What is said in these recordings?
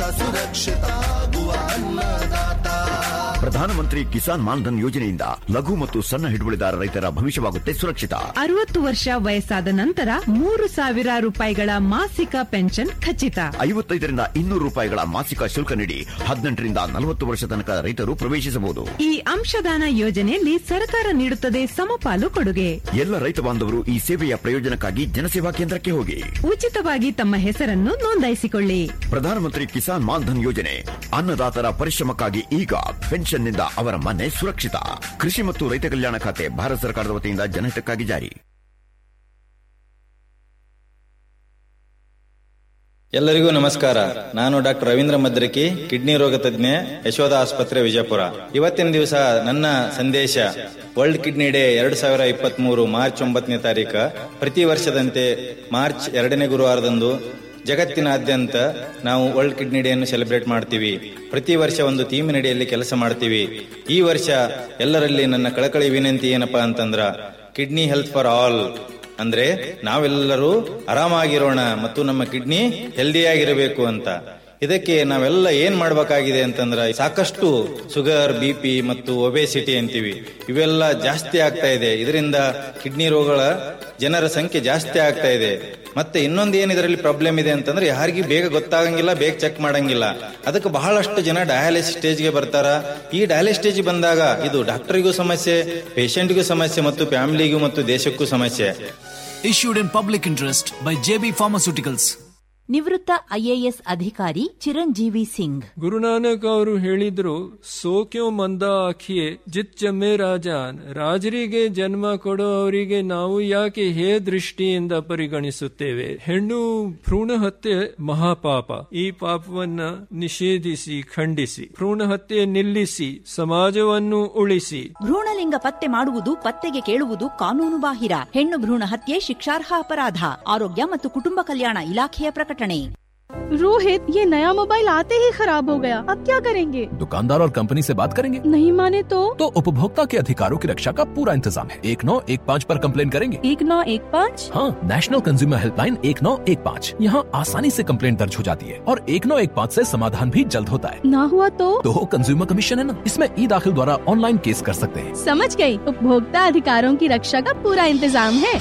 ಸುರಕ್ಷಿತ ಆಗುವ ಅನ್ನದಾತ ಪ್ರಧಾನಮಂತ್ರಿ ಕಿಸಾನ್ ಮಾನ್ಧನ್ ಯೋಜನೆಯಿಂದ ಲಘು ಮತ್ತು ಸಣ್ಣ ಹಿಡುವಳಿದಾರ ರೈತರ ಭವಿಷ್ಯವಾಗುತ್ತೆ ಸುರಕ್ಷಿತ ಅರವತ್ತು ವರ್ಷ ವಯಸ್ಸಾದ ನಂತರ ಮೂರು ಸಾವಿರ ರೂಪಾಯಿಗಳ ಮಾಸಿಕ ಪೆನ್ಷನ್ ಖಚಿತ ಐವತ್ತೈದರಿಂದ ಇನ್ನೂರು ರೂಪಾಯಿಗಳ ಮಾಸಿಕ ಶುಲ್ಕ ನೀಡಿ ಹದಿನೆಂಟರಿಂದ ನಲವತ್ತು ವರ್ಷ ತನಕ ರೈತರು ಪ್ರವೇಶಿಸಬಹುದು ಈ ಅಂಶದಾನ ಯೋಜನೆಯಲ್ಲಿ ಸರ್ಕಾರ ನೀಡುತ್ತದೆ ಸಮಪಾಲು ಕೊಡುಗೆ ಎಲ್ಲ ರೈತ ಬಾಂಧವರು ಈ ಸೇವೆಯ ಪ್ರಯೋಜನಕ್ಕಾಗಿ ಜನಸೇವಾ ಕೇಂದ್ರಕ್ಕೆ ಹೋಗಿ ಉಚಿತವಾಗಿ ತಮ್ಮ ಹೆಸರನ್ನು ನೋಂದಾಯಿಸಿಕೊಳ್ಳಿ ಪ್ರಧಾನಮಂತ್ರಿ ಕಿಸಾನ್ ಮಾನ್ಧನ್ ಯೋಜನೆ ಅನ್ನದಾತರ ಪರಿಶ್ರಮಕ್ಕಾಗಿ ಈಗ ಪೆನ್ಷನ್ನಿಂದ ಅವರ ಮನೆ ಸುರಕ್ಷಿತ ಕೃಷಿ ಮತ್ತು ರೈತ ಕಲ್ಯಾಣ ಖಾತೆ ಭಾರತ ಸರ್ಕಾರದ ವತಿಯಿಂದ ಜನಹಿತಕ್ಕಾಗಿ ಜಾರಿ ಎಲ್ಲರಿಗೂ ನಮಸ್ಕಾರ ನಾನು ಡಾಕ್ಟರ್ ರವೀಂದ್ರ ಮದ್ರಕಿ ಕಿಡ್ನಿ ರೋಗ ತಜ್ಞ ಯಶೋಧ ಆಸ್ಪತ್ರೆ ವಿಜಯಪುರ ಇವತ್ತಿನ ದಿವಸ ನನ್ನ ಸಂದೇಶ ವರ್ಲ್ಡ್ ಕಿಡ್ನಿ ಡೇ ಎರಡ್ ಸಾವಿರ ಇಪ್ಪತ್ತ್ ಮೂರು ಮಾರ್ಚ್ ಒಂಬತ್ತನೇ ತಾರೀಕ ಪ್ರತಿ ವರ್ಷದಂತೆ ಮಾರ್ಚ್ ಎರಡನೇ ಗುರುವಾರದಂದು ಜಗತ್ತಿನಾದ್ಯಂತ ನಾವು ವರ್ಲ್ಡ್ ಕಿಡ್ನಿ ಡೇ ಅನ್ನು ಸೆಲೆಬ್ರೇಟ್ ಮಾಡ್ತೀವಿ ಪ್ರತಿ ವರ್ಷ ಒಂದು ಥೀಮಿನಡಿಯಲ್ಲಿ ಕೆಲಸ ಮಾಡ್ತೀವಿ ಈ ವರ್ಷ ಎಲ್ಲರಲ್ಲಿ ನನ್ನ ಕಳಕಳಿ ವಿನಂತಿ ಏನಪ್ಪಾ ಅಂತಂದ್ರ ಕಿಡ್ನಿ ಹೆಲ್ತ್ ಫಾರ್ ಆಲ್ ಅಂದ್ರೆ ನಾವೆಲ್ಲರೂ ಆರಾಮಾಗಿರೋಣ ಮತ್ತು ನಮ್ಮ ಕಿಡ್ನಿ ಹೆಲ್ದಿಯಾಗಿರಬೇಕು ಅಂತ ಇದಕ್ಕೆ ನಾವೆಲ್ಲ ಏನ್ ಮಾಡ್ಬೇಕಾಗಿದೆ ಅಂತಂದ್ರ ಸಾಕಷ್ಟು ಶುಗರ್ ಬಿ ಪಿ ಮತ್ತು ಒಬೆಸಿಟಿ ಅಂತೀವಿ ಇವೆಲ್ಲ ಜಾಸ್ತಿ ಆಗ್ತಾ ಇದೆ ಇದರಿಂದ ಕಿಡ್ನಿ ರೋಗಗಳ ಜನರ ಸಂಖ್ಯೆ ಜಾಸ್ತಿ ಆಗ್ತಾ ಇದೆ ಮತ್ತೆ ಇನ್ನೊಂದು ಏನ್ ಇದರಲ್ಲಿ ಪ್ರಾಬ್ಲಮ್ ಇದೆ ಅಂತಂದ್ರೆ ಯಾರಿಗೂ ಬೇಗ ಗೊತ್ತಾಗಂಗಿಲ್ಲ ಬೇಗ ಚೆಕ್ ಮಾಡಂಗಿಲ್ಲ ಅದಕ್ಕೆ ಬಹಳಷ್ಟು ಜನ ಡಯಾಲಿಸಿಸ್ ಸ್ಟೇಜ್ಗೆ ಬರ್ತಾರ ಈ ಡಯಾಲಿಸಿಸ್ ಸ್ಟೇಜ್ ಬಂದಾಗ ಇದು ಡಾಕ್ಟರ್ಗೂ ಸಮಸ್ಯೆ ಪೇಷಂಟ್ಗೂ ಸಮಸ್ಯೆ ಮತ್ತು ಫ್ಯಾಮಿಲಿಗೂ ಮತ್ತು ದೇಶಕ್ಕೂ ಸಮಸ್ಯೆ issued in public interest by JB Pharmaceuticals. ನಿವೃತ್ತ ಐಎಎಸ್ ಅಧಿಕಾರಿ ಚಿರಂಜೀವಿ ಸಿಂಗ್ ಗುರುನಾನಕ್ ಅವರು ಹೇಳಿದ್ರು ಸೋಕ್ಯೋ ಮಂದ ಆಖಿಯೇ ಜಿತ್ ಜಮ್ಮೆ ರಾಜಾನ್ ರಾಜರಿಗೆ ಜನ್ಮ ಕೊಡೋ ಅವರಿಗೆ ನಾವು ಯಾಕೆ ಹೇ ದೃಷ್ಟಿಯಿಂದ ಪರಿಗಣಿಸುತ್ತೇವೆ ಹೆಣ್ಣು ಭ್ರೂಣ ಹತ್ಯೆ ಮಹಾಪಾಪ ಈ ಪಾಪವನ್ನ ನಿಷೇಧಿಸಿ ಖಂಡಿಸಿ ಭ್ರೂಣ ಹತ್ಯೆ ನಿಲ್ಲಿಸಿ ಸಮಾಜವನ್ನು ಉಳಿಸಿ ಭ್ರೂಣಲಿಂಗ ಪತ್ತೆ ಮಾಡುವುದು ಪತ್ತೆಗೆ ಕೇಳುವುದು ಕಾನೂನು ಬಾಹಿರ ಹೆಣ್ಣು ಭ್ರೂಣ ಹತ್ಯೆ ಶಿಕ್ಷಾರ್ಹ ಅಪರಾಧ ಆರೋಗ್ಯ ಮತ್ತು ಕುಟುಂಬ ಕಲ್ಯಾಣ ಇಲಾಖೆಯ ಪ್ರಕಟಣೆ रोहित ये नया मोबाइल आते ही खराब हो गया अब क्या करेंगे दुकानदार और कंपनी से बात करेंगे नहीं माने तो तो उपभोक्ता के अधिकारों की रक्षा का पूरा इंतजाम है एक नौ एक पाँच पर कंप्लेन करेंगे एक नौ एक पाँच हाँ नेशनल कंज्यूमर हेल्पलाइन एक नौ एक पाँच यहाँ आसानी से कंप्लेन दर्ज हो जाती है और एक नौ एक पाँच ऐसी समाधान भी जल्द होता है ना हुआ तो तो कंज्यूमर कमीशन है ना इसमें ई दाखिल द्वारा ऑनलाइन केस कर सकते हैं समझ गई उपभोक्ता अधिकारों की रक्षा का पूरा इंतजाम है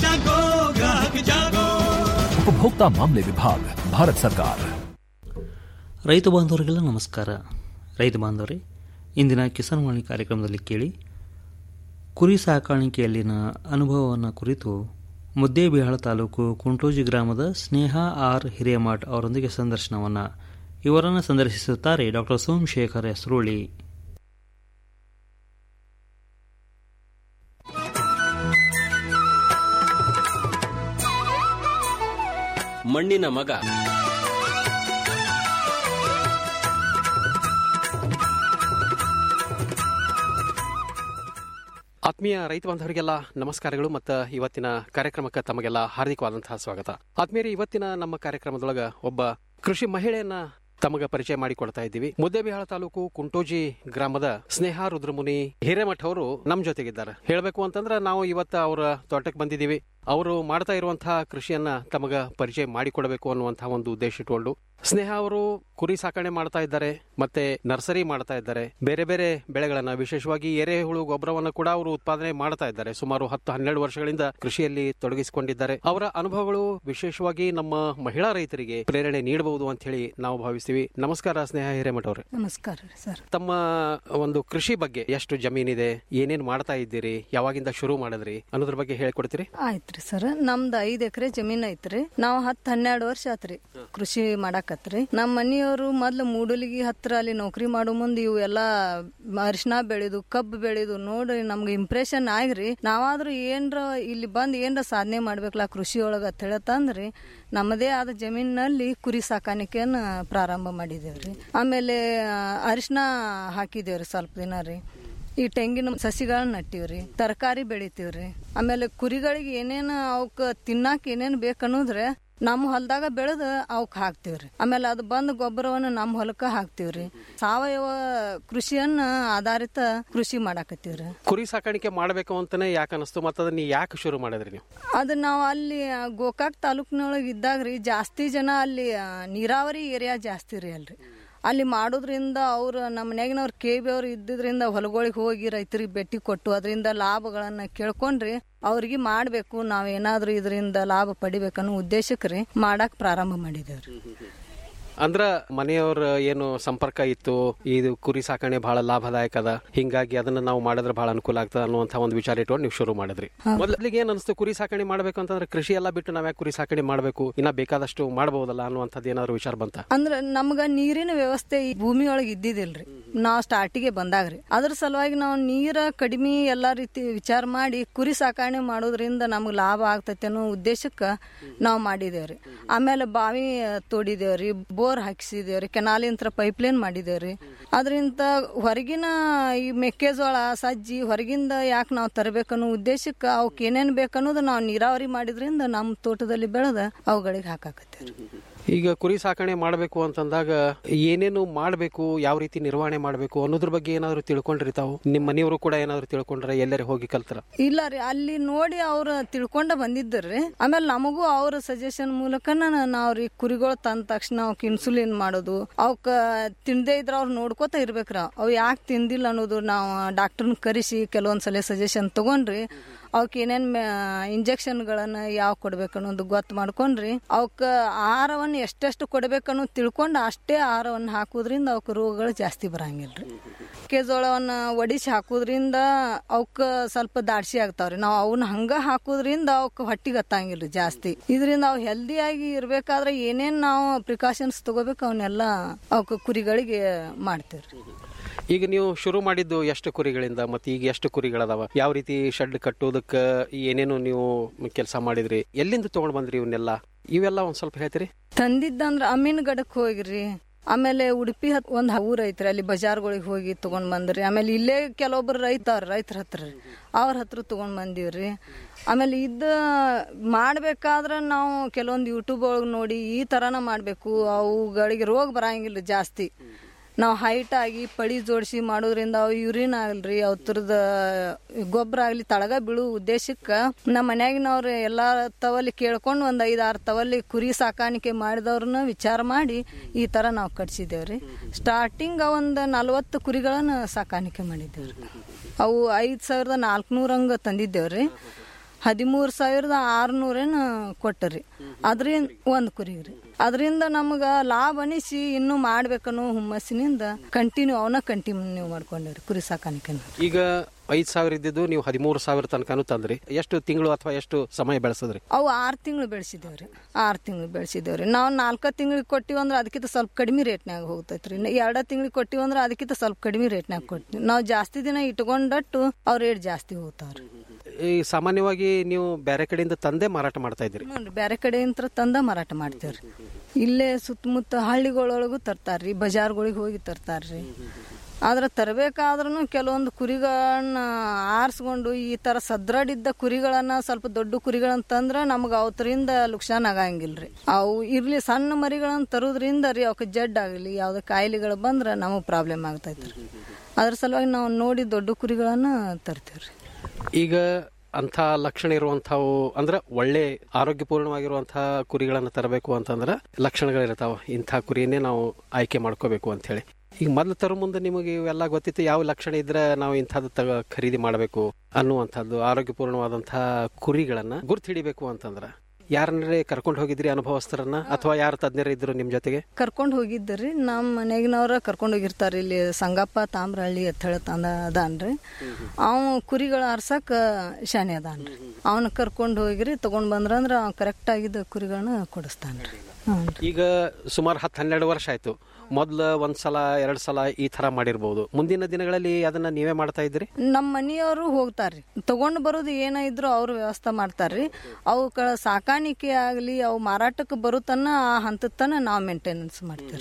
उपभोक्ता मामले विभाग भारत सरकार ರೈತ ಬಾಂಧವರಿಗೆಲ್ಲ ನಮಸ್ಕಾರ ರೈತ ಬಾಂಧವರೇ ಇಂದಿನ ಕಿಸಾನ್ ವಾಣಿ ಕಾರ್ಯಕ್ರಮದಲ್ಲಿ ಕೇಳಿ ಕುರಿ ಸಾಕಾಣಿಕೆಯಲ್ಲಿನ ಅನುಭವವನ್ನು ಕುರಿತು ಮುದ್ದೇಬಿಹಾಳ ತಾಲೂಕು ಕುಂಟೋಜಿ ಗ್ರಾಮದ ಸ್ನೇಹ ಆರ್ ಹಿರೇಮಠ್ ಅವರೊಂದಿಗೆ ಸಂದರ್ಶನವನ್ನು ಇವರನ್ನು ಸಂದರ್ಶಿಸುತ್ತಾರೆ ಡಾಕ್ಟರ್ ಸೋಮಶೇಖರ್ ಹೆಸರುಳಿ ಮಣ್ಣಿನ ಮಗ ಆತ್ಮೀಯ ರೈತ ಬಾಂಧವರಿಗೆಲ್ಲ ನಮಸ್ಕಾರಗಳು ಮತ್ತು ಇವತ್ತಿನ ಕಾರ್ಯಕ್ರಮಕ್ಕೆ ತಮಗೆಲ್ಲ ಹಾರ್ದಿಕವಾದಂತಹ ಸ್ವಾಗತ ಆತ್ಮೀಯರೇ ಇವತ್ತಿನ ನಮ್ಮ ಕಾರ್ಯಕ್ರಮದೊಳಗ ಒಬ್ಬ ಕೃಷಿ ಮಹಿಳೆಯನ್ನ ತಮಗ ಪರಿಚಯ ಮಾಡಿಕೊಡ್ತಾ ಇದ್ದೀವಿ ಮುದ್ದೇಬಿಹಾಳ ತಾಲೂಕು ಕುಂಟೋಜಿ ಗ್ರಾಮದ ಸ್ನೇಹ ರುದ್ರಮುನಿ ಹಿರೇಮಠ ಅವರು ನಮ್ ಜೊತೆಗಿದ್ದಾರೆ ಹೇಳ್ಬೇಕು ಅಂತಂದ್ರ ನಾವು ಇವತ್ತ ಅವರ ತೋಟಕ್ಕೆ ಬಂದಿದ್ದೀವಿ ಅವರು ಮಾಡ್ತಾ ಇರುವಂತಹ ಕೃಷಿಯನ್ನ ತಮಗ ಪರಿಚಯ ಮಾಡಿಕೊಡಬೇಕು ಅನ್ನುವಂತಹ ಒಂದು ಉದ್ದೇಶ ಇಟ್ಕೊಂಡು ಸ್ನೇಹ ಅವರು ಕುರಿ ಸಾಕಣೆ ಮಾಡ್ತಾ ಇದ್ದಾರೆ ಮತ್ತೆ ನರ್ಸರಿ ಮಾಡ್ತಾ ಇದ್ದಾರೆ ಬೇರೆ ಬೇರೆ ಬೆಳೆಗಳನ್ನ ವಿಶೇಷವಾಗಿ ಎರೆಹುಳು ಗೊಬ್ಬರವನ್ನು ಕೂಡ ಅವರು ಉತ್ಪಾದನೆ ಮಾಡ್ತಾ ಇದ್ದಾರೆ ಸುಮಾರು ಹತ್ತು ಹನ್ನೆರಡು ವರ್ಷಗಳಿಂದ ಕೃಷಿಯಲ್ಲಿ ತೊಡಗಿಸಿಕೊಂಡಿದ್ದಾರೆ ಅವರ ಅನುಭವಗಳು ವಿಶೇಷವಾಗಿ ನಮ್ಮ ಮಹಿಳಾ ರೈತರಿಗೆ ಪ್ರೇರಣೆ ನೀಡಬಹುದು ಅಂತ ಹೇಳಿ ನಾವು ಭಾವಿಸ್ತೀವಿ ನಮಸ್ಕಾರ ಸ್ನೇಹ ಹಿರೇಮಠ ಅವರೇ ನಮಸ್ಕಾರ ಸರ್ ತಮ್ಮ ಒಂದು ಕೃಷಿ ಬಗ್ಗೆ ಎಷ್ಟು ಜಮೀನಿದೆ ಏನೇನ್ ಮಾಡ್ತಾ ಇದ್ದೀರಿ ಯಾವಾಗಿಂದ ಶುರು ಮಾಡಿದ್ರಿ ಅನ್ನೋದ್ರ ಬಗ್ಗೆ ಹೇಳ್ಕೊಡ್ತೀರಿ ಆಯ್ತ್ರಿ ಸರ್ ನಮ್ದು ಐದ್ ಎಕರೆ ಜಮೀನ್ ಐತ್ರಿ ನಾವ್ ಹತ್ತ್ ಹನ್ನೆರಡು ವರ್ಷ ಆತ್ರಿ ಕೃಷಿ ಮಾಡಾಕತ್ರಿ ನಮ್ಮ ಮನಿಯವರು ಮೊದ್ಲು ಮೂಡಲಿಗಿ ಹತ್ರ ಅಲ್ಲಿ ನೌಕರಿ ಮಾಡೋ ಮುಂದೆ ಇವು ಎಲ್ಲಾ ಅರಿಶಿನ ಬೆಳೆದು ಕಬ್ಬು ಬೆಳೆದು ನೋಡಿ ನಮ್ಗೆ ಇಂಪ್ರೆಷನ್ ಆಗ್ರಿ ನಾವಾದ್ರೂ ಏನ್ರ ಇಲ್ಲಿ ಬಂದ್ ಏನ್ರ ಸಾಧನೆ ಮಾಡ್ಬೇಕಲ್ಲ ಕೃಷಿ ಒಳಗ ಅಂತ ಹೇಳತ್ತಂದ್ರಿ ನಮ್ಮದೇ ಆದ ಜಮೀನಿನಲ್ಲಿ ಕುರಿ ಸಾಕಾಣಿಕೆಯನ್ನ ಪ್ರಾರಂಭ ಮಾಡಿದೇವ್ರಿ ಆಮೇಲೆ ಅರಿಶಿನ ಹಾಕಿದೇವ್ರಿ ಸ್ವಲ್ಪ ದಿನ ರೀ ಈ ತೆಂಗಿನ ಸಸಿಗಳನ್ನ ನಟ್ಟಿವ್ರಿ ತರಕಾರಿ ಬೆಳಿತೀವ್ರಿ ಆಮೇಲೆ ಕುರಿಗಳಿಗೆ ಏನೇನು ಅವಕ್ ತಿನ್ನಾಕ ಏನೇನ್ ಬೇಕನ್ನೋದ್ರೆ ನಮ್ಮ ಹೊಲದಾಗ ಬೆಳೆದ ಅವಕ್ ಹಾಕ್ತಿವ್ರಿ ಆಮೇಲೆ ಅದು ಬಂದ್ ಗೊಬ್ಬರವನ್ನ ನಮ್ಮ ಹೊಲಕ್ಕ ಹಾಕ್ತಿವ್ರಿ ಸಾವಯವ ಕೃಷಿಯನ್ನ ಆಧಾರಿತ ಕೃಷಿ ಮಾಡಾಕತ್ತೀವ್ರಿ ಕುರಿ ಸಾಕಾಣಿಕೆ ಮಾಡಬೇಕು ಅಂತಾನೆ ಯಾಕೆ ಅನಿಸ್ತು ಮತ್ತೆ ಅದನ್ನ ಯಾಕೆ ಶುರು ಮಾಡಿದ್ರಿ ನೀವು ಅದು ನಾವು ಅಲ್ಲಿ ಆ, ಗೋಕಾಕ್ ತಾಲೂಕಿನೊಳಗೆ ಇದ್ದಾಗ್ರಿ ಜಾಸ್ತಿ ಜನ ಅಲ್ಲಿ ಆ, ನೀರಾವರಿ ಏರಿಯಾ ಜಾಸ್ತಿ ರೀ ಅಲ್ರಿ ಅಲ್ಲಿ ಮಾಡೋದ್ರಿಂದ ಅವ್ರು ನಮ್ಮ ಮನ್ಯಾಗಿನವ್ರು ಕೆ ಬಿ ಅವ್ರು ಇದ್ದಿದ್ರಿಂದ ಹೊಲಗಳಿಗೆ ಹೋಗಿ ರೈತರಿಗೆ ಭೇಟಿ ಕೊಟ್ಟು ಅದರಿಂದ ಲಾಭಗಳನ್ನ ಕೇಳ್ಕೊಂಡ್ರಿ ಅವ್ರಿಗೆ ಮಾಡಬೇಕು ನಾವೇನಾದ್ರೂ ಇದರಿಂದ ಲಾಭ ಪಡಿಬೇಕನ್ನೋ ಉದ್ದೇಶಕ್ಕೆ ರೀ ಮಾಡಕ್ ಪ್ರಾರಂಭ ಮಾಡಿದೇವ್ರಿ ಅಂದ್ರ ಮನೆಯವ್ರ ಏನು ಸಂಪರ್ಕ ಇತ್ತು ಇದು ಕುರಿ ಸಾಕಣೆ ಬಹಳ ಲಾಭದಾಯಕ ಅದ ಹಿಂಗಾಗಿ ಅದನ್ನ ನಾವು ಮಾಡಿದ್ರೆ ಬಹಳ ಅನುಕೂಲ ಆಗ್ತದ ಅನ್ನುವಂತ ಒಂದು ವಿಚಾರ ಇಟ್ಕೊಂಡು ನೀವು ಶುರು ಮಾಡಿದ್ರಿ ಮೊದಲಿಗೆ ಏನ್ ಅನಿಸ್ತು ಕುರಿ ಸಾಕಣೆ ಮಾಡ್ಬೇಕು ಅಂತಂದ್ರೆ ಕೃಷಿ ಎಲ್ಲ ಬಿಟ್ಟು ನಾವ್ ಯಾಕೆ ಕುರಿ ಸಾಕಣೆ ಮಾಡ್ಬೇಕು ಇನ್ನ ಬೇಕಾದಷ್ಟು ಮಾಡಬಹುದಲ್ಲ ಅನ್ನುವಂಥದ್ದು ಏನಾದ್ರು ವಿಚಾರ ಬಂತ ಅಂದ್ರ ನಮ್ಗ ನೀರಿನ ವ್ಯವಸ್ಥೆ ಈ ಭೂಮಿ ಒಳಗೆ ಇದ್ದಿದಿಲ್ರಿ ನಾವ್ ಸ್ಟಾರ್ಟಿಗೆ ಬಂದಾಗ್ರಿ ಅದ್ರ ಸಲುವಾಗಿ ನಾವು ನೀರ ಕಡಿಮೆ ಎಲ್ಲಾ ರೀತಿ ವಿಚಾರ ಮಾಡಿ ಕುರಿ ಸಾಕಣೆ ಮಾಡೋದ್ರಿಂದ ನಮ್ಗ್ ಲಾಭ ಆಗ್ತೈತೆ ಅನ್ನೋ ಉದ್ದೇಶಕ್ಕ ನಾವ್ ಮಾಡಿದೇವ್ರಿ ಆಮೇಲೆ ಬಾವಿ ತೋಡಿದೇವ್ರಿ ಬೋರ್ ಹಾಕಿಸಿದೇವ್ರಿ ಕೆನಾಲಿಂತ್ರ ಪೈಪ್ಲೈನ್ ಮಾಡಿದೇವ್ರಿ ಅದರಿಂದ ಹೊರಗಿನ ಈ ಮೆಕ್ಕೆಜೋಳ ಸಜ್ಜಿ ಹೊರಗಿಂದ ಯಾಕೆ ನಾವು ತರಬೇಕನ್ನೋ ಉದ್ದೇಶಕ್ಕೆ ಅವಕ್ಕೆ ಏನೇನ್ ಬೇಕನ್ನೋದು ನಾವು ನೀರಾವರಿ ಮಾಡಿದ್ರಿಂದ ನಮ್ಮ ತೋಟದಲ್ಲಿ ಬೆಳೆದ ಅವುಗಳಿಗೆ ಹಾಕಾಕತ್ತೇವ್ರಿ ಈಗ ಕುರಿ ಸಾಕಣೆ ಮಾಡಬೇಕು ಅಂತಂದಾಗ ಏನೇನು ಮಾಡಬೇಕು ಯಾವ ರೀತಿ ನಿರ್ವಹಣೆ ಮಾಡಬೇಕು ಅನ್ನೋದ್ರ ಬಗ್ಗೆ ಏನಾದ್ರು ತಿಳ್ಕೊಂಡ್ರಿ ತಾವು ನಿಮ್ಮ ಮನೆಯವರು ಕೂಡ ಏನಾದ್ರು ತಿಳ್ಕೊಂಡ್ರೆ ಎಲ್ಲರೂ ಹೋಗಿ ಕಲ್ತರ ಇಲ್ಲ ರೀ ಅಲ್ಲಿ ನೋಡಿ ಅವ್ರ ತಿಳ್ಕೊಂಡ ಬಂದಿದ್ದರ್ರಿ ಆಮೇಲೆ ನಮಗೂ ಅವ್ರ ಸಜೆಷನ್ ಮೂಲಕನ ನಾವ್ ರೀ ಕುರಿಗಳು ತಂದ ತಕ್ಷಣ ಅವಕ್ ಇನ್ಸುಲಿನ್ ಮಾಡೋದು ಅವಕ್ಕ ತಿಂದೇ ಇದ್ರ ಅವ್ರು ನೋಡ್ಕೋತ ಇರ್ಬೇಕ್ರ ಅವ್ ಯಾಕೆ ತಿಂದಿಲ್ಲ ಅನ್ನೋದು ನಾವು ಡಾಕ್ಟರ್ನ ಕರೆಸಿ ಕೆಲವೊಂದ್ಸಲ ಸಜೆಷನ್ ತಗೊಂಡ್ರಿ ಅವಕ್ ಏನೇನ್ ಇಂಜೆಕ್ಷನ್ಗಳನ್ನ ಯಾವ ಕೊಡ್ಬೇಕು ಅನ್ನೋದು ಗೊತ್ತು ಮಾಡ್ಕೊಂಡ್ರಿ ಅವಕ್ಕ ಆಹಾರವನ್ನ ಎಷ್ಟೆಷ್ಟು ಕೊಡ್ಬೇಕನ್ನೋದು ತಿಳ್ಕೊಂಡು ಅಷ್ಟೇ ಆಹಾರವನ್ನ ಹಾಕೋದ್ರಿಂದ ಅವಕ್ ರೋಗಗಳು ಜಾಸ್ತಿ ಬರಂಗಿಲ್ರಿ ಮೆಕ್ಕೆಜೋಳವನ್ನ ಒಡಿಸಿ ಹಾಕೋದ್ರಿಂದ ಅವಕ್ಕ ಸ್ವಲ್ಪ ದಾಡ್ಸಿ ಆಗ್ತಾವ್ರಿ ನಾವು ಅವನ್ನ ಹಂಗ ಹಾಕೋದ್ರಿಂದ ಅವಕ್ ಹೊಟ್ಟಿಗೆ ಹತ್ತಂಗಿಲ್ರಿ ಜಾಸ್ತಿ ಇದರಿಂದ ಅವ್ ಹೆಲ್ದಿ ಆಗಿ ಇರ್ಬೇಕಾದ್ರೆ ಏನೇನ್ ನಾವು ಪ್ರಿಕಾಷನ್ಸ್ ತಗೋಬೇಕು ಅವನ್ನೆಲ್ಲ ಅವಕ್ ಕುರಿಗಳಿಗೆ ಮಾಡ್ತೇವ್ರಿ ಈಗ ನೀವು ಶುರು ಮಾಡಿದ್ದು ಎಷ್ಟು ಕುರಿಗಳಿಂದ ಮತ್ತೆ ಈಗ ಎಷ್ಟು ಕುರಿಗಳದಾವ ಯಾವ ರೀತಿ ಶೆಡ್ ಕಟ್ಟೋದಕ್ಕ ಏನೇನು ನೀವು ಕೆಲಸ ಮಾಡಿದ್ರಿ ಎಲ್ಲಿಂದ ತಗೊಂಡ್ ಬಂದ್ರಿ ಇವನ್ನೆಲ್ಲ ಇವೆಲ್ಲ ಒಂದ್ ಸ್ವಲ್ಪ ಹೇಳ್ತೀರಿ ತಂದಿದ್ದಂದ್ರ ಅಮೀನ್ಗಡಕ್ ಹೋಗಿರಿ ಆಮೇಲೆ ಉಡುಪಿ ಹತ್ ಒಂದ್ ಊರ್ ಐತ್ರಿ ಅಲ್ಲಿ ಬಜಾರ್ಗಳಿಗೆ ಹೋಗಿ ತಗೊಂಡ್ ಬಂದ್ರಿ ಆಮೇಲೆ ಇಲ್ಲೇ ಕೆಲವೊಬ್ರು ರೈತ ಅವ್ರ ರೈತರ ಹತ್ರ ರೀ ಅವ್ರ ಹತ್ರ ತಗೊಂಡ್ ಬಂದೀವ್ರಿ ಆಮೇಲೆ ಇದ್ದ ಮಾಡ್ಬೇಕಾದ್ರ ನಾವು ಕೆಲವೊಂದು ಯೂಟ್ಯೂಬ್ ಒಳಗೆ ನೋಡಿ ಈ ತರನ ಮಾಡ್ಬೇಕು ಅವುಗಳಿಗೆ ರೋಗ ಬರಂಗಿಲ್ಲ ಜಾಸ್ತಿ ನಾವು ಹೈಟ್ ಆಗಿ ಪಡಿ ಜೋಡಿಸಿ ಮಾಡೋದ್ರಿಂದ ಅವು ಯೂರಿನ್ ಆಗಲ್ರಿ ಅವತ್ರದ ಗೊಬ್ಬರ ಆಗಲಿ ತಳಗ ಬೀಳು ಉದ್ದೇಶಕ್ಕೆ ನಮ್ಮ ಮನ್ಯಾಗಿನವ್ರು ಎಲ್ಲ ತವಲ್ಲಿ ಕೇಳ್ಕೊಂಡು ಒಂದು ಐದು ಆರು ತವಲ್ಲಿ ಕುರಿ ಸಾಕಾಣಿಕೆ ಮಾಡಿದವ್ರನ್ನ ವಿಚಾರ ಮಾಡಿ ಈ ಥರ ನಾವು ಕಟ್ಸಿದ್ದೇವ್ರಿ ಸ್ಟಾರ್ಟಿಂಗ್ ಒಂದು ನಲ್ವತ್ತು ಕುರಿಗಳನ್ನ ಸಾಕಾಣಿಕೆ ಮಾಡಿದ್ದೇವ್ರಿ ಅವು ಐದು ಸಾವಿರದ ನಾಲ್ಕುನೂರು ಹಂಗೆ ತಂದಿದ್ದೇವ್ರಿ ಹದಿಮೂರು ಸಾವಿರದ ಆರುನೂರೇನು ಕೊಟ್ಟರಿ ಅದ್ರಿಂದ ಒಂದು ಕುರಿಗೆ ರೀ ಅದರಿಂದ ನಮ್ಗೆ ಲಾಭ ಅನಿಸಿ ಇನ್ನೂ ಮಾಡ್ಬೇಕನ್ನೋ ಹುಮ್ಮಸ್ಸಿನಿಂದ ಕಂಟಿನ್ಯೂ ಅವನ್ನ ಕಂಟಿನ್ಯೂ ಮಾಡ್ಕೊಂಡೇವ್ರಿ ಕುರಿ ಸಾಕಾಣಿಕೆನ ಈಗ ಐದ್ ಸಾವಿರ ಇದ್ದಿದ್ದು ನೀವು ಹದಿಮೂರು ಸಾವಿರ ತನಕನೂ ತಂದ್ರಿ ಎಷ್ಟು ತಿಂಗಳು ಅಥವಾ ಎಷ್ಟು ಸಮಯ ಬೆಳೆಸಿದ್ರಿ ಅವು ಆರು ತಿಂಗಳು ಬೆಳೆಸಿದೇವ್ರಿ ಆರು ತಿಂಗಳು ಬೆಳೆಸಿದೇವ್ರಿ ನಾವು ನಾಲ್ಕು ತಿಂಗಳಿಗೆ ಕೊಟ್ಟಿವಿ ಅಂದ್ರೆ ಅದಕ್ಕಿಂತ ಸ್ವಲ್ಪ ಕಡಿಮೆ ರೇಟ್ನಾಗ ಹೋಗ್ತೈತ್ರಿ ಎರಡು ತಿಂಗಳಿಗೆ ಕೊಟ್ಟಿವಿ ಅಂದ್ರೆ ಅದಕ್ಕಿಂತ ಸ್ವಲ್ಪ ಕಡಿಮೆ ರೇಟ್ನಾಗ ಕೊಡ್ತೀವಿ ನಾವು ಜಾಸ್ತಿ ದಿನ ಇಟ್ಕೊಂಡಟ್ಟು ಅವ್ರ ರೇಟ್ ಜಾಸ್ತಿ ಹೋಗ್ತಾವ್ರಿ ಈ ಸಾಮಾನ್ಯವಾಗಿ ನೀವು ಬೇರೆ ಕಡೆಯಿಂದ ತಂದೆ ಮಾರಾಟ ಮಾಡ್ತಾ ಇದ್ರಿ ಹ್ಞೂ ಬೇರೆ ಕಡೆಯಿಂದ ತಂದ ಮಾರಾಟ ಮಾಡ್ತೇವ್ರಿ ಇಲ್ಲೇ ಸುತ್ತಮುತ್ತ ಹಳ್ಳಿಗಳೊಳಗೂ ತರ್ತಾರ್ರಿ ಬಜಾರ್ಗಳಿಗೆ ಹೋಗಿ ತರ್ತಾರ್ರಿ ಆದ್ರೆ ತರಬೇಕಾದ್ರೂ ಕೆಲವೊಂದು ಕುರಿಗಳನ್ನ ಆರಿಸ್ಕೊಂಡು ಈ ತರ ಸದ್ರಡಿದ್ದ ಕುರಿಗಳನ್ನ ಸ್ವಲ್ಪ ದೊಡ್ಡ ಕುರಿಗಳನ್ನ ತಂದ್ರ ನಮ್ಗೆ ಅವತ್ತರಿಂದ ಲುಕ್ಷಾನ್ ಆಗಂಗಿಲ್ರಿ ಅವು ಇರ್ಲಿ ಸಣ್ಣ ಮರಿಗಳನ್ನ ತರೋದ್ರಿಂದ ರೀ ಅವಕ್ಕೆ ಜಡ್ ಆಗಲಿ ಯಾವ್ದು ಕಾಯಿಲೆಗಳು ಬಂದ್ರ ನಮಗೆ ಪ್ರಾಬ್ಲಮ್ ಆಗ್ತೈತ್ರಿ ಅದ್ರ ಸಲುವಾಗಿ ನಾವು ನೋಡಿ ದೊಡ್ಡ ಕುರಿಗಳನ್ನ ತರ್ತೀವ್ರಿ ಈಗ ಅಂಥ ಲಕ್ಷಣ ಇರುವಂಥವು ಅಂದ್ರೆ ಒಳ್ಳೆ ಆರೋಗ್ಯಪೂರ್ಣವಾಗಿರುವಂತಹ ಕುರಿಗಳನ್ನ ತರಬೇಕು ಅಂತಂದ್ರೆ ಲಕ್ಷಣಗಳಿರ್ತಾವ ಇಂಥ ಕುರಿಯನ್ನೇ ನಾವು ಆಯ್ಕೆ ಮಾಡ್ಕೋಬೇಕು ಅಂತ ಹೇಳಿ ಈಗ ಮೊದ್ಲು ತರೋ ಮುಂದೆ ನಿಮಗೆ ಇವೆಲ್ಲ ಗೊತ್ತಿತ್ತು ಯಾವ ಲಕ್ಷಣ ಇದ್ರೆ ನಾವು ಇಂಥದ್ದು ತಗ ಖರೀದಿ ಮಾಡಬೇಕು ಅನ್ನುವಂಥದ್ದು ಆರೋಗ್ಯಪೂರ್ಣವಾದಂತಹ ಕುರಿಗಳನ್ನ ಗುರ್ತು ಹಿಡಿಬೇಕು ಅಂತಂದ್ರೆ ಯಾರನ್ನೇ ಕರ್ಕೊಂಡು ಹೋಗಿದ್ರಿ ಅನುಭವಸ್ಥರನ್ನ ಅಥವಾ ಯಾರು ತಜ್ಞರ ಇದ್ರು ನಿಮ್ ಜೊತೆಗೆ ಕರ್ಕೊಂಡು ಹೋಗಿದ್ದರಿ ನಮ್ಮ ಮನೆಗಿನವ್ರ ಕರ್ಕೊಂಡು ಹೋಗಿರ್ತಾರ ಇಲ್ಲಿ ಸಂಗಪ್ಪ ತಾಮ್ರಹಳ್ಳಿ ಅಂತ ಹೇಳ್ತಂದ ಅದಾನ್ರಿ ಅವ ಕುರಿಗಳ ಆರ್ಸಕ್ ಶಾನೆ ಅದಾನ್ರಿ ಅವನ ಕರ್ಕೊಂಡು ಹೋಗಿರಿ ತಗೊಂಡ್ ಬಂದ್ರಂದ್ರ ಅವ್ ಕರೆಕ್ಟ್ ಆಗಿದ್ದ ಕುರಿಗಳನ್ನ ಕೊಡಿಸ್ತಾನ್ರಿ ಈಗ ಸುಮಾರು ಹತ್ತು ಹನ್ನೆರಡು ವರ್ಷ ಆಯ್ತು ಮೊದ್ಲು ಒಂದ್ ಸಲ ಎರಡ್ ಸಲ ಈ ತರ ಮಾಡಿರ್ಬೋದು ಮುಂದಿನ ದಿನಗಳಲ್ಲಿ ಅದನ್ನ ನೀವೇ ಮಾಡ್ತಾ ಇದ್ರಿ ನಮ್ಮ ಮನೆಯವರು ಹೋಗ್ತಾರ್ರಿ ತಗೊಂಡ್ ಬರೋದು ಏನ ಇದ್ರು ಅವ್ರು ವ್ಯವಸ್ಥೆ ಮಾಡ್ತಾರ್ರಿ ಅವಕ್ಕ ಸಾಕಾಣಿಕೆ ಆಗ್ಲಿ ಅವು ಮಾರಾಟಕ್ಕೆ ಬರುತ್ತನ್ನ ಆ ಹಂತದ ತನ ನಾವು ಮೇಂಟೆನೆನ್ಸ್ ಮಾಡ್ತೀವಿ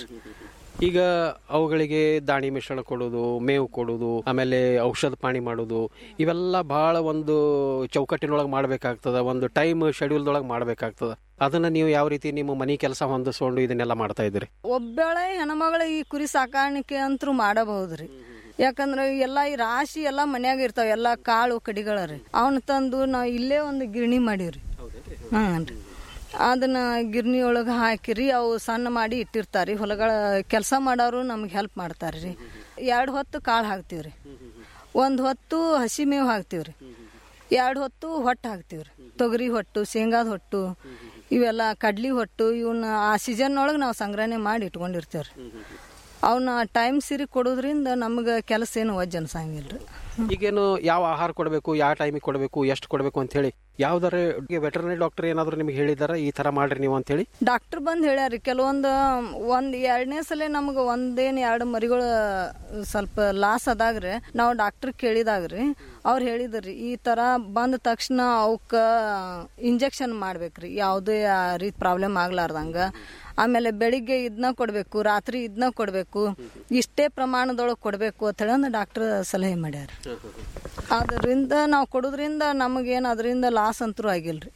ಈಗ ಅವುಗಳಿಗೆ ದಾಣಿ ಮಿಶ್ರಣ ಕೊಡೋದು ಮೇವು ಕೊಡೋದು ಆಮೇಲೆ ಔಷಧ ಪಾಣಿ ಮಾಡೋದು ಇವೆಲ್ಲ ಬಹಳ ಒಂದು ಚೌಕಟ್ಟಿನೊಳಗೆ ಮಾಡ್ಬೇಕಾಗ್ತದ ಒಂದು ಟೈಮ್ ಶೆಡ್ಯೂಲ್ದೊಳಗೆ ಮಾಡ್ಬೇಕಾಗ್ತದ ಅದನ್ನ ನೀವು ಯಾವ ರೀತಿ ನಿಮ್ಮ ಮನೆ ಕೆಲಸ ಹೊಂದಿಸ್ಕೊಂಡು ಇದನ್ನೆಲ್ಲ ಮಾಡ್ತಾ ಇದ್ರಿ ಒಬ್ಬಳೆ ಹೆಣ್ಮಗಳ ಈ ಕುರಿ ಸಾಕಾಣಿಕೆ ಅಂತೂ ಮಾಡಬಹುದ್ರಿ ಯಾಕಂದ್ರೆ ಎಲ್ಲ ಈ ರಾಶಿ ಎಲ್ಲ ಮನ್ಯಾಗ ಇರ್ತಾವ ಎಲ್ಲ ಕಾಳು ಕಡಿಗಳ ರೀ ಅವನ್ನ ತಂದು ನಾವು ಇಲ್ಲೇ ಒಂದು ಗಿರಣಿ ಮಾಡೀವ್ರಿ ಹ್ಞೂ ಅದನ್ನ ಗಿರ್ನಿ ಒಳಗೆ ಹಾಕಿರಿ ಅವು ಸಣ್ಣ ಮಾಡಿ ಇಟ್ಟಿರ್ತಾರಿ ಹೊಲಗಳ ಕೆಲಸ ಮಾಡೋರು ನಮ್ಗೆ ಹೆಲ್ಪ್ ಮಾಡ್ತಾರ್ರಿ ಎರಡು ಹೊತ್ತು ಕಾಳು ಹಾಕ್ತೀವ್ರಿ ಒಂದು ಹೊತ್ತು ಹಸಿ ಮೇವು ಹಾಕ್ತೀವ್ರಿ ಎರಡು ಹೊತ್ತು ಹೊಟ್ಟು ಹಾಕ್ತೀವ್ರಿ ತೊಗರಿ ಹೊಟ್ಟು ಶೇಂಗಾದ ಹೊಟ್ಟು ಇವೆಲ್ಲ ಕಡ್ಲಿ ಹೊಟ್ಟು ಇವನ್ನ ಆ ಸೀಸನ್ ಒಳಗೆ ನಾವು ಸಂಗ್ರಹಣೆ ಮಾಡಿ ಇಟ್ಕೊಂಡಿರ್ತೇವ್ರಿ ಅವನ್ನ ಟೈಮ್ ಸಿರಿ ಕೊಡೋದ್ರಿಂದ ನಮ್ಗೆ ಕೆಲಸ ಏನು ವಜ್ಜ ಅನ್ಸಂಗಿಲ್ಲ ರೀ ಈಗೇನು ಯಾವ ಆಹಾರ ಕೊಡಬೇಕು ಯಾವ ಟೈಮಿಗೆ ಕೊಡಬೇಕು ಎಷ್ಟು ಕೊಡಬೇಕು ಅಂತ ಹೇಳಿ ಯಾವ್ದಾರ ವೆಟರ್ನರಿ ಡಾಕ್ಟರ್ ಏನಾದ್ರು ನಿಮ್ಗೆ ಹೇಳಿದಾರ ಈ ತರ ಮಾಡ್ರಿ ನೀವು ಅಂತ ಹೇಳಿ ಡಾಕ್ಟರ್ ಬಂದು ಹೇಳ್ಯಾರಿ ಕೆಲವೊಂದು ಒಂದ್ ಎರಡನೇ ಸಲ ನಮ್ಗೆ ಒಂದೇನ್ ಎರಡು ಮರಿಗಳು ಸ್ವಲ್ಪ ಲಾಸ್ ಅದಾಗ್ರಿ ನಾವು ಡಾಕ್ಟರ್ ಕೇಳಿದಾಗ್ರಿ ಅವ್ರು ಹೇಳಿದ್ರಿ ಈ ತರ ಬಂದ ತಕ್ಷಣ ಅವಕ್ಕ ಇಂಜೆಕ್ಷನ್ ಮಾಡ್ಬೇಕ್ರಿ ಯಾವುದೇ ರೀತಿ ಪ್ರಾಬ್ಲಮ್ ಆಗ್ಲಾರ್ದಂಗ ಆಮೇಲೆ ಬೆಳಿಗ್ಗೆ ಇದನ್ನ ಕೊಡಬೇಕು ರಾತ್ರಿ ಇದನ್ನ ಕೊಡಬೇಕು ಇಷ್ಟೇ ಪ್ರಮಾಣದೊಳಗೆ ಕೊಡಬೇಕು ಅಂತ ಹೇಳಿ ಒಂದು ಡಾಕ್ಟರ್ ಸಲಹೆ ಮಾಡ್ಯಾರ ಅದರಿಂದ ನಾವು ಕೊಡೋದ್ರಿಂದ ನಮಗೇನು ಅದರಿಂದ ಲಾಸ್ ಅಂತೂ ಆಗಿಲ್ರಿ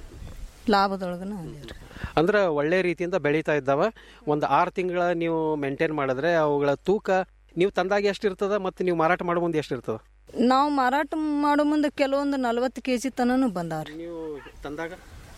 ಲಾಭದೊಳಗನ ಆಗಿಲ್ರಿ ಅಂದ್ರೆ ಒಳ್ಳೆ ರೀತಿಯಿಂದ ಬೆಳೀತಾ ಇದ್ದಾವ ಒಂದು ಆರು ತಿಂಗಳ ನೀವು ಮೇಂಟೈನ್ ಮಾಡಿದ್ರೆ ಅವುಗಳ ತೂಕ ನೀವು ತಂದಾಗ ಎಷ್ಟು ಇರ್ತದ ಮತ್ತು ನೀವು ಮಾರಾಟ ಮಾಡೋ ಮುಂದೆ ಎಷ್ಟು ಇರ್ತದ ನಾವು ಮಾರಾಟ ಮಾಡೋ ಮುಂದೆ ಕೆಲವೊಂದು ನಲ್ವತ್ತು ಕೆ ಜಿ ತನನು ಬಂದಾವ್ರಿ ನೀವು ತಂದಾಗ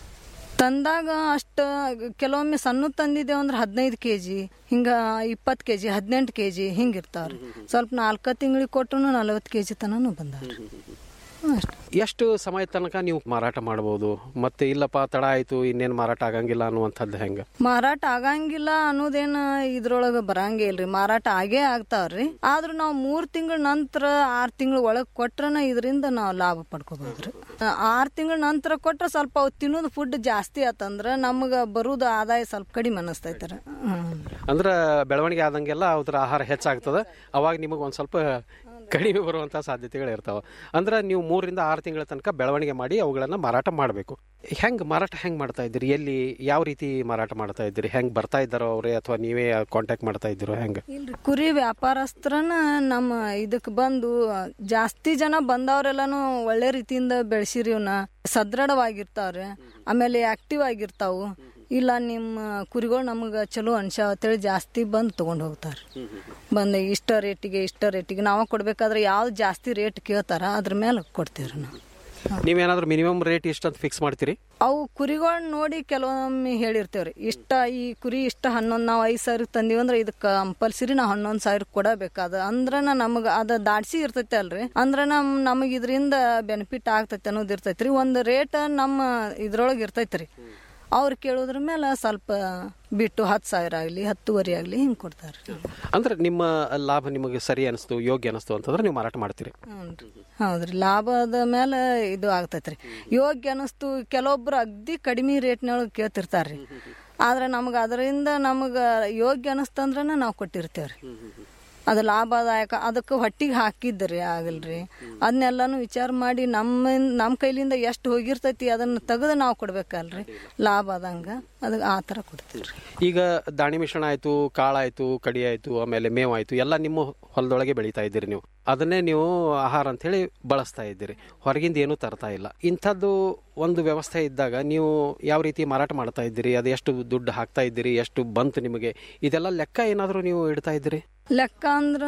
ತಂದಾಗ ಅಷ್ಟ ಕೆಲವೊಮ್ಮೆ ಸಣ್ಣ ತಂದಿದ್ದೇವೆ ಅಂದ್ರೆ ಹದಿನೈದು ಕೆ ಜಿ ಹಿಂಗ ಇಪ್ಪತ್ತು ಕೆ ಜಿ ಹದಿನೆಂಟು ಕೆ ಜಿ ಹಿಂಗೆ ಇರ್ತಾವ್ರಿ ಸ್ವಲ್ಪ ನಾಲ್ಕು ತಿಂಗಳಿಗೆ ಕೊಟ್ಟರು ನಲ್ವತ್ತು ಕೆ ಜಿ ತನನು ಬಂದಾವ್ರಿ ಅಷ್ಟೇ ಎಷ್ಟು ಸಮಯ ತನಕ ನೀವು ಮಾರಾಟ ಮಾಡ್ಬೋದು ಮತ್ತೆ ಇಲ್ಲಪ್ಪ ತಡ ಆಯ್ತು ಇನ್ನೇನು ಮಾರಾಟ ಆಗಂಗಿಲ್ಲ ಅನ್ನುವಂಥದ್ದು ಹೆಂಗ ಮಾರಾಟ ಆಗಂಗಿಲ್ಲ ಅನ್ನೋದೇನು ಇದ್ರೊಳಗೆ ಬರಂಗೇ ಇಲ್ರಿ ಮಾರಾಟ ಆಗೇ ಆಗ್ತಾವ್ರಿ ಆದ್ರೂ ನಾವು ಮೂರ್ ತಿಂಗಳ ನಂತರ ಆರ್ ತಿಂಗಳ ಒಳಗ್ ಕೊಟ್ರನ ಇದರಿಂದ ನಾವು ಲಾಭ ಪಡ್ಕೋಬಹುದ್ರಿ ಆರ್ ತಿಂಗಳ ನಂತರ ಕೊಟ್ರ ಸ್ವಲ್ಪ ಅವು ತಿನ್ನೋದು ಫುಡ್ ಜಾಸ್ತಿ ಆತಂದ್ರ ನಮಗ ಬರುದು ಆದಾಯ ಸ್ವಲ್ಪ ಕಡಿಮೆ ಅನಸ್ತೈತರ ಹ್ಮ್ ಅಂದ್ರೆ ಬೆಳವಣಿಗೆ ಆದಂಗೆಲ್ಲ ಅದ್ರ ಆಹಾರ ಹೆಚ್ಚಾಗ್ತದ ಅವಾಗ ನಿಮಗೆ ಒಂದು ಸ್ವಲ್ಪ ಕಡಿಮೆ ಬರುವಂಥ ಸಾಧ್ಯತೆಗಳು ಇರ್ತಾವೆ ಅಂದ್ರೆ ನೀವು ಮೂರರಿಂದ ಆರು ತಿಂಗಳ ತನಕ ಬೆಳವಣಿಗೆ ಮಾಡಿ ಅವುಗಳನ್ನು ಮಾರಾಟ ಮಾಡಬೇಕು ಹೆಂಗೆ ಮಾರಾಟ ಹೆಂಗೆ ಮಾಡ್ತಾ ಇದ್ದೀರಿ ಎಲ್ಲಿ ಯಾವ ರೀತಿ ಮಾರಾಟ ಮಾಡ್ತಾ ಇದ್ದೀರಿ ಹೆಂಗೆ ಬರ್ತಾ ಇದ್ದಾರೋ ಅವರೇ ಅಥವಾ ನೀವೇ ಕಾಂಟ್ಯಾಕ್ಟ್ ಮಾಡ್ತಾ ಇದ್ದೀರೋ ಹೆಂಗೆ ಇಲ್ರಿ ಕುರಿ ವ್ಯಾಪಾರಸ್ಥರನ ನಮ್ಮ ಇದಕ್ ಬಂದು ಜಾಸ್ತಿ ಜನ ಬಂದವ್ರೆಲ್ಲಾನು ಒಳ್ಳೆ ರೀತಿಯಿಂದ ಬೆಳೆಸಿರಿ ಇವನ್ನ ಸದೃಢವಾಗಿರ್ತಾವ್ರಿ ಆಮೇಲೆ ಆಕ್ಟಿವ್ ಆಗಿರ್ತಾವು ಇಲ್ಲ ನಿಮ್ಮ ಕುರಿಗಳು ನಮಗೆ ಚಲೋ ಅನ್ಸಾವ ಅಂತೇಳಿ ಜಾಸ್ತಿ ಬಂದು ತಗೊಂಡು ಹೋಗ್ತಾರೆ ಬಂದು ಇಷ್ಟ ರೇಟಿಗೆ ಇಷ್ಟ ರೇಟಿಗೆ ನಾವು ಕೊಡ್ಬೇಕಾದ್ರೆ ಯಾವ್ದು ಜಾಸ್ತಿ ರೇಟ್ ಕೇಳ್ತಾರ ಅದ್ರ ಮೇಲೆ ಕೊಡ್ತೀವ್ರಿ ನಾವು ನೀವೇನಾದ್ರೂ ಮಿನಿಮಮ್ ರೇಟ್ ಇಷ್ಟು ಅಂತ ಫಿಕ್ಸ್ ಮಾಡ್ತೀರಿ ಅವು ಕುರಿಗಳನ್ನ ನೋಡಿ ಕೆಲವೊಮ್ಮೆ ಹೇಳಿರ್ತೇವ್ರಿ ಇಷ್ಟ ಈ ಕುರಿ ಇಷ್ಟ ಹನ್ನೊಂದು ನಾವು ಐದು ಸಾವಿರ ತಂದೀವಿ ಅಂದ್ರೆ ಇದಕ್ಕೆ ಕಂಪಲ್ಸರಿ ನಾವು ಹನ್ನೊಂದು ಸಾವಿರ ಕೊಡಬೇಕಾದ ಅಂದ್ರನ ನಮಗೆ ಅದ ದಾಡ್ಸಿ ಇರ್ತೈತೆ ಅಲ್ರಿ ಅಂದ್ರ ನಮ್ ನಮಗೆ ಇದರಿಂದ ಬೆನಿಫಿಟ್ ಆಗ್ತೈತೆ ಅನ್ನೋದು ಇರ್ತೈತ್ರಿ ಒಂದು ರೇಟ್ ನಮ್ಮ ಇದ್ರೊಳಗೆ ಇರ್ತೈತ್ರಿ ಅವ್ರು ಕೇಳೋದ್ರ ಮೇಲೆ ಸ್ವಲ್ಪ ಬಿಟ್ಟು ಹತ್ತು ಸಾವಿರ ಆಗಲಿ ಹತ್ತುವರೆ ಆಗಲಿ ಹಿಂಗೆ ಕೊಡ್ತಾರೆ ಅಂದ್ರೆ ನಿಮ್ಮ ಲಾಭ ನಿಮಗೆ ಸರಿ ಅನಿಸ್ತು ಯೋಗ್ಯ ಅನಿಸ್ತು ಅಂತಂದ್ರೆ ನೀವು ಮಾರಾಟ ಮಾಡ್ತೀರಿ ಹೌದ್ರಿ ಲಾಭದ ಮೇಲೆ ಇದು ಆಗ್ತೈತ್ರಿ ಯೋಗ್ಯ ಅನಿಸ್ತು ಕೆಲವೊಬ್ರು ಅಗ್ದಿ ಕಡಿಮೆ ರೇಟ್ನೊಳಗೆ ಕೇಳ್ತಿರ್ತಾರ್ರಿ ಆದ್ರೆ ನಮ್ಗೆ ಅದರಿಂದ ನಮಗೆ ಯೋಗ್ಯ ಅನಿಸ್ತಂದ್ರೆ ನಾವು ಕೊಟ್ಟಿರ್ತೇವ್ರಿ ಅದು ಲಾಭದಾಯಕ ಅದಕ್ಕೆ ಹೊಟ್ಟಿಗೆ ಹಾಕಿದ್ರಿ ಆಗಲ್ರಿ ಅದನ್ನೆಲ್ಲಾನು ವಿಚಾರ ಮಾಡಿ ನಮ್ಮ ನಮ್ಮ ಕೈಲಿಂದ ಎಷ್ಟು ಹೋಗಿರ್ತೈತಿ ಅದನ್ನ ತೆಗೆದು ನಾವು ಕೊಡ್ಬೇಕಲ್ರಿ ಲಾಭ ಆದಂಗ ಅದಕ್ಕೆ ಆ ಥರ ಕೊಡ್ತೀವಿ ಈಗ ದಾಣಿ ಮಿಶ್ರಣ ಆಯ್ತು ಕಾಳಾಯ್ತು ಕಡಿ ಆಯ್ತು ಆಮೇಲೆ ಮೇವು ಆಯ್ತು ಎಲ್ಲ ನಿಮ್ಮ ಹೊಲದೊಳಗೆ ಬೆಳೀತಾ ಇದ್ದೀರಿ ನೀವು ಅದನ್ನೇ ನೀವು ಆಹಾರ ಅಂತ ಹೇಳಿ ಬಳಸ್ತಾ ಇದ್ದೀರಿ ಹೊರಗಿಂದ ಏನೂ ತರ್ತಾ ಇಲ್ಲ ಇಂಥದ್ದು ಒಂದು ವ್ಯವಸ್ಥೆ ಇದ್ದಾಗ ನೀವು ಯಾವ ರೀತಿ ಮಾರಾಟ ಮಾಡ್ತಾ ಇದ್ದೀರಿ ಅದು ಎಷ್ಟು ದುಡ್ಡು ಹಾಕ್ತಾ ಇದ್ದೀರಿ ಎಷ್ಟು ಬಂತು ನಿಮಗೆ ಇದೆಲ್ಲ ಲೆಕ್ಕ ಏನಾದರೂ ನೀವು ಇಡ್ತಾ ಇದ್ದೀರಿ ಲೆಕ್ಕ ಅಂದ್ರ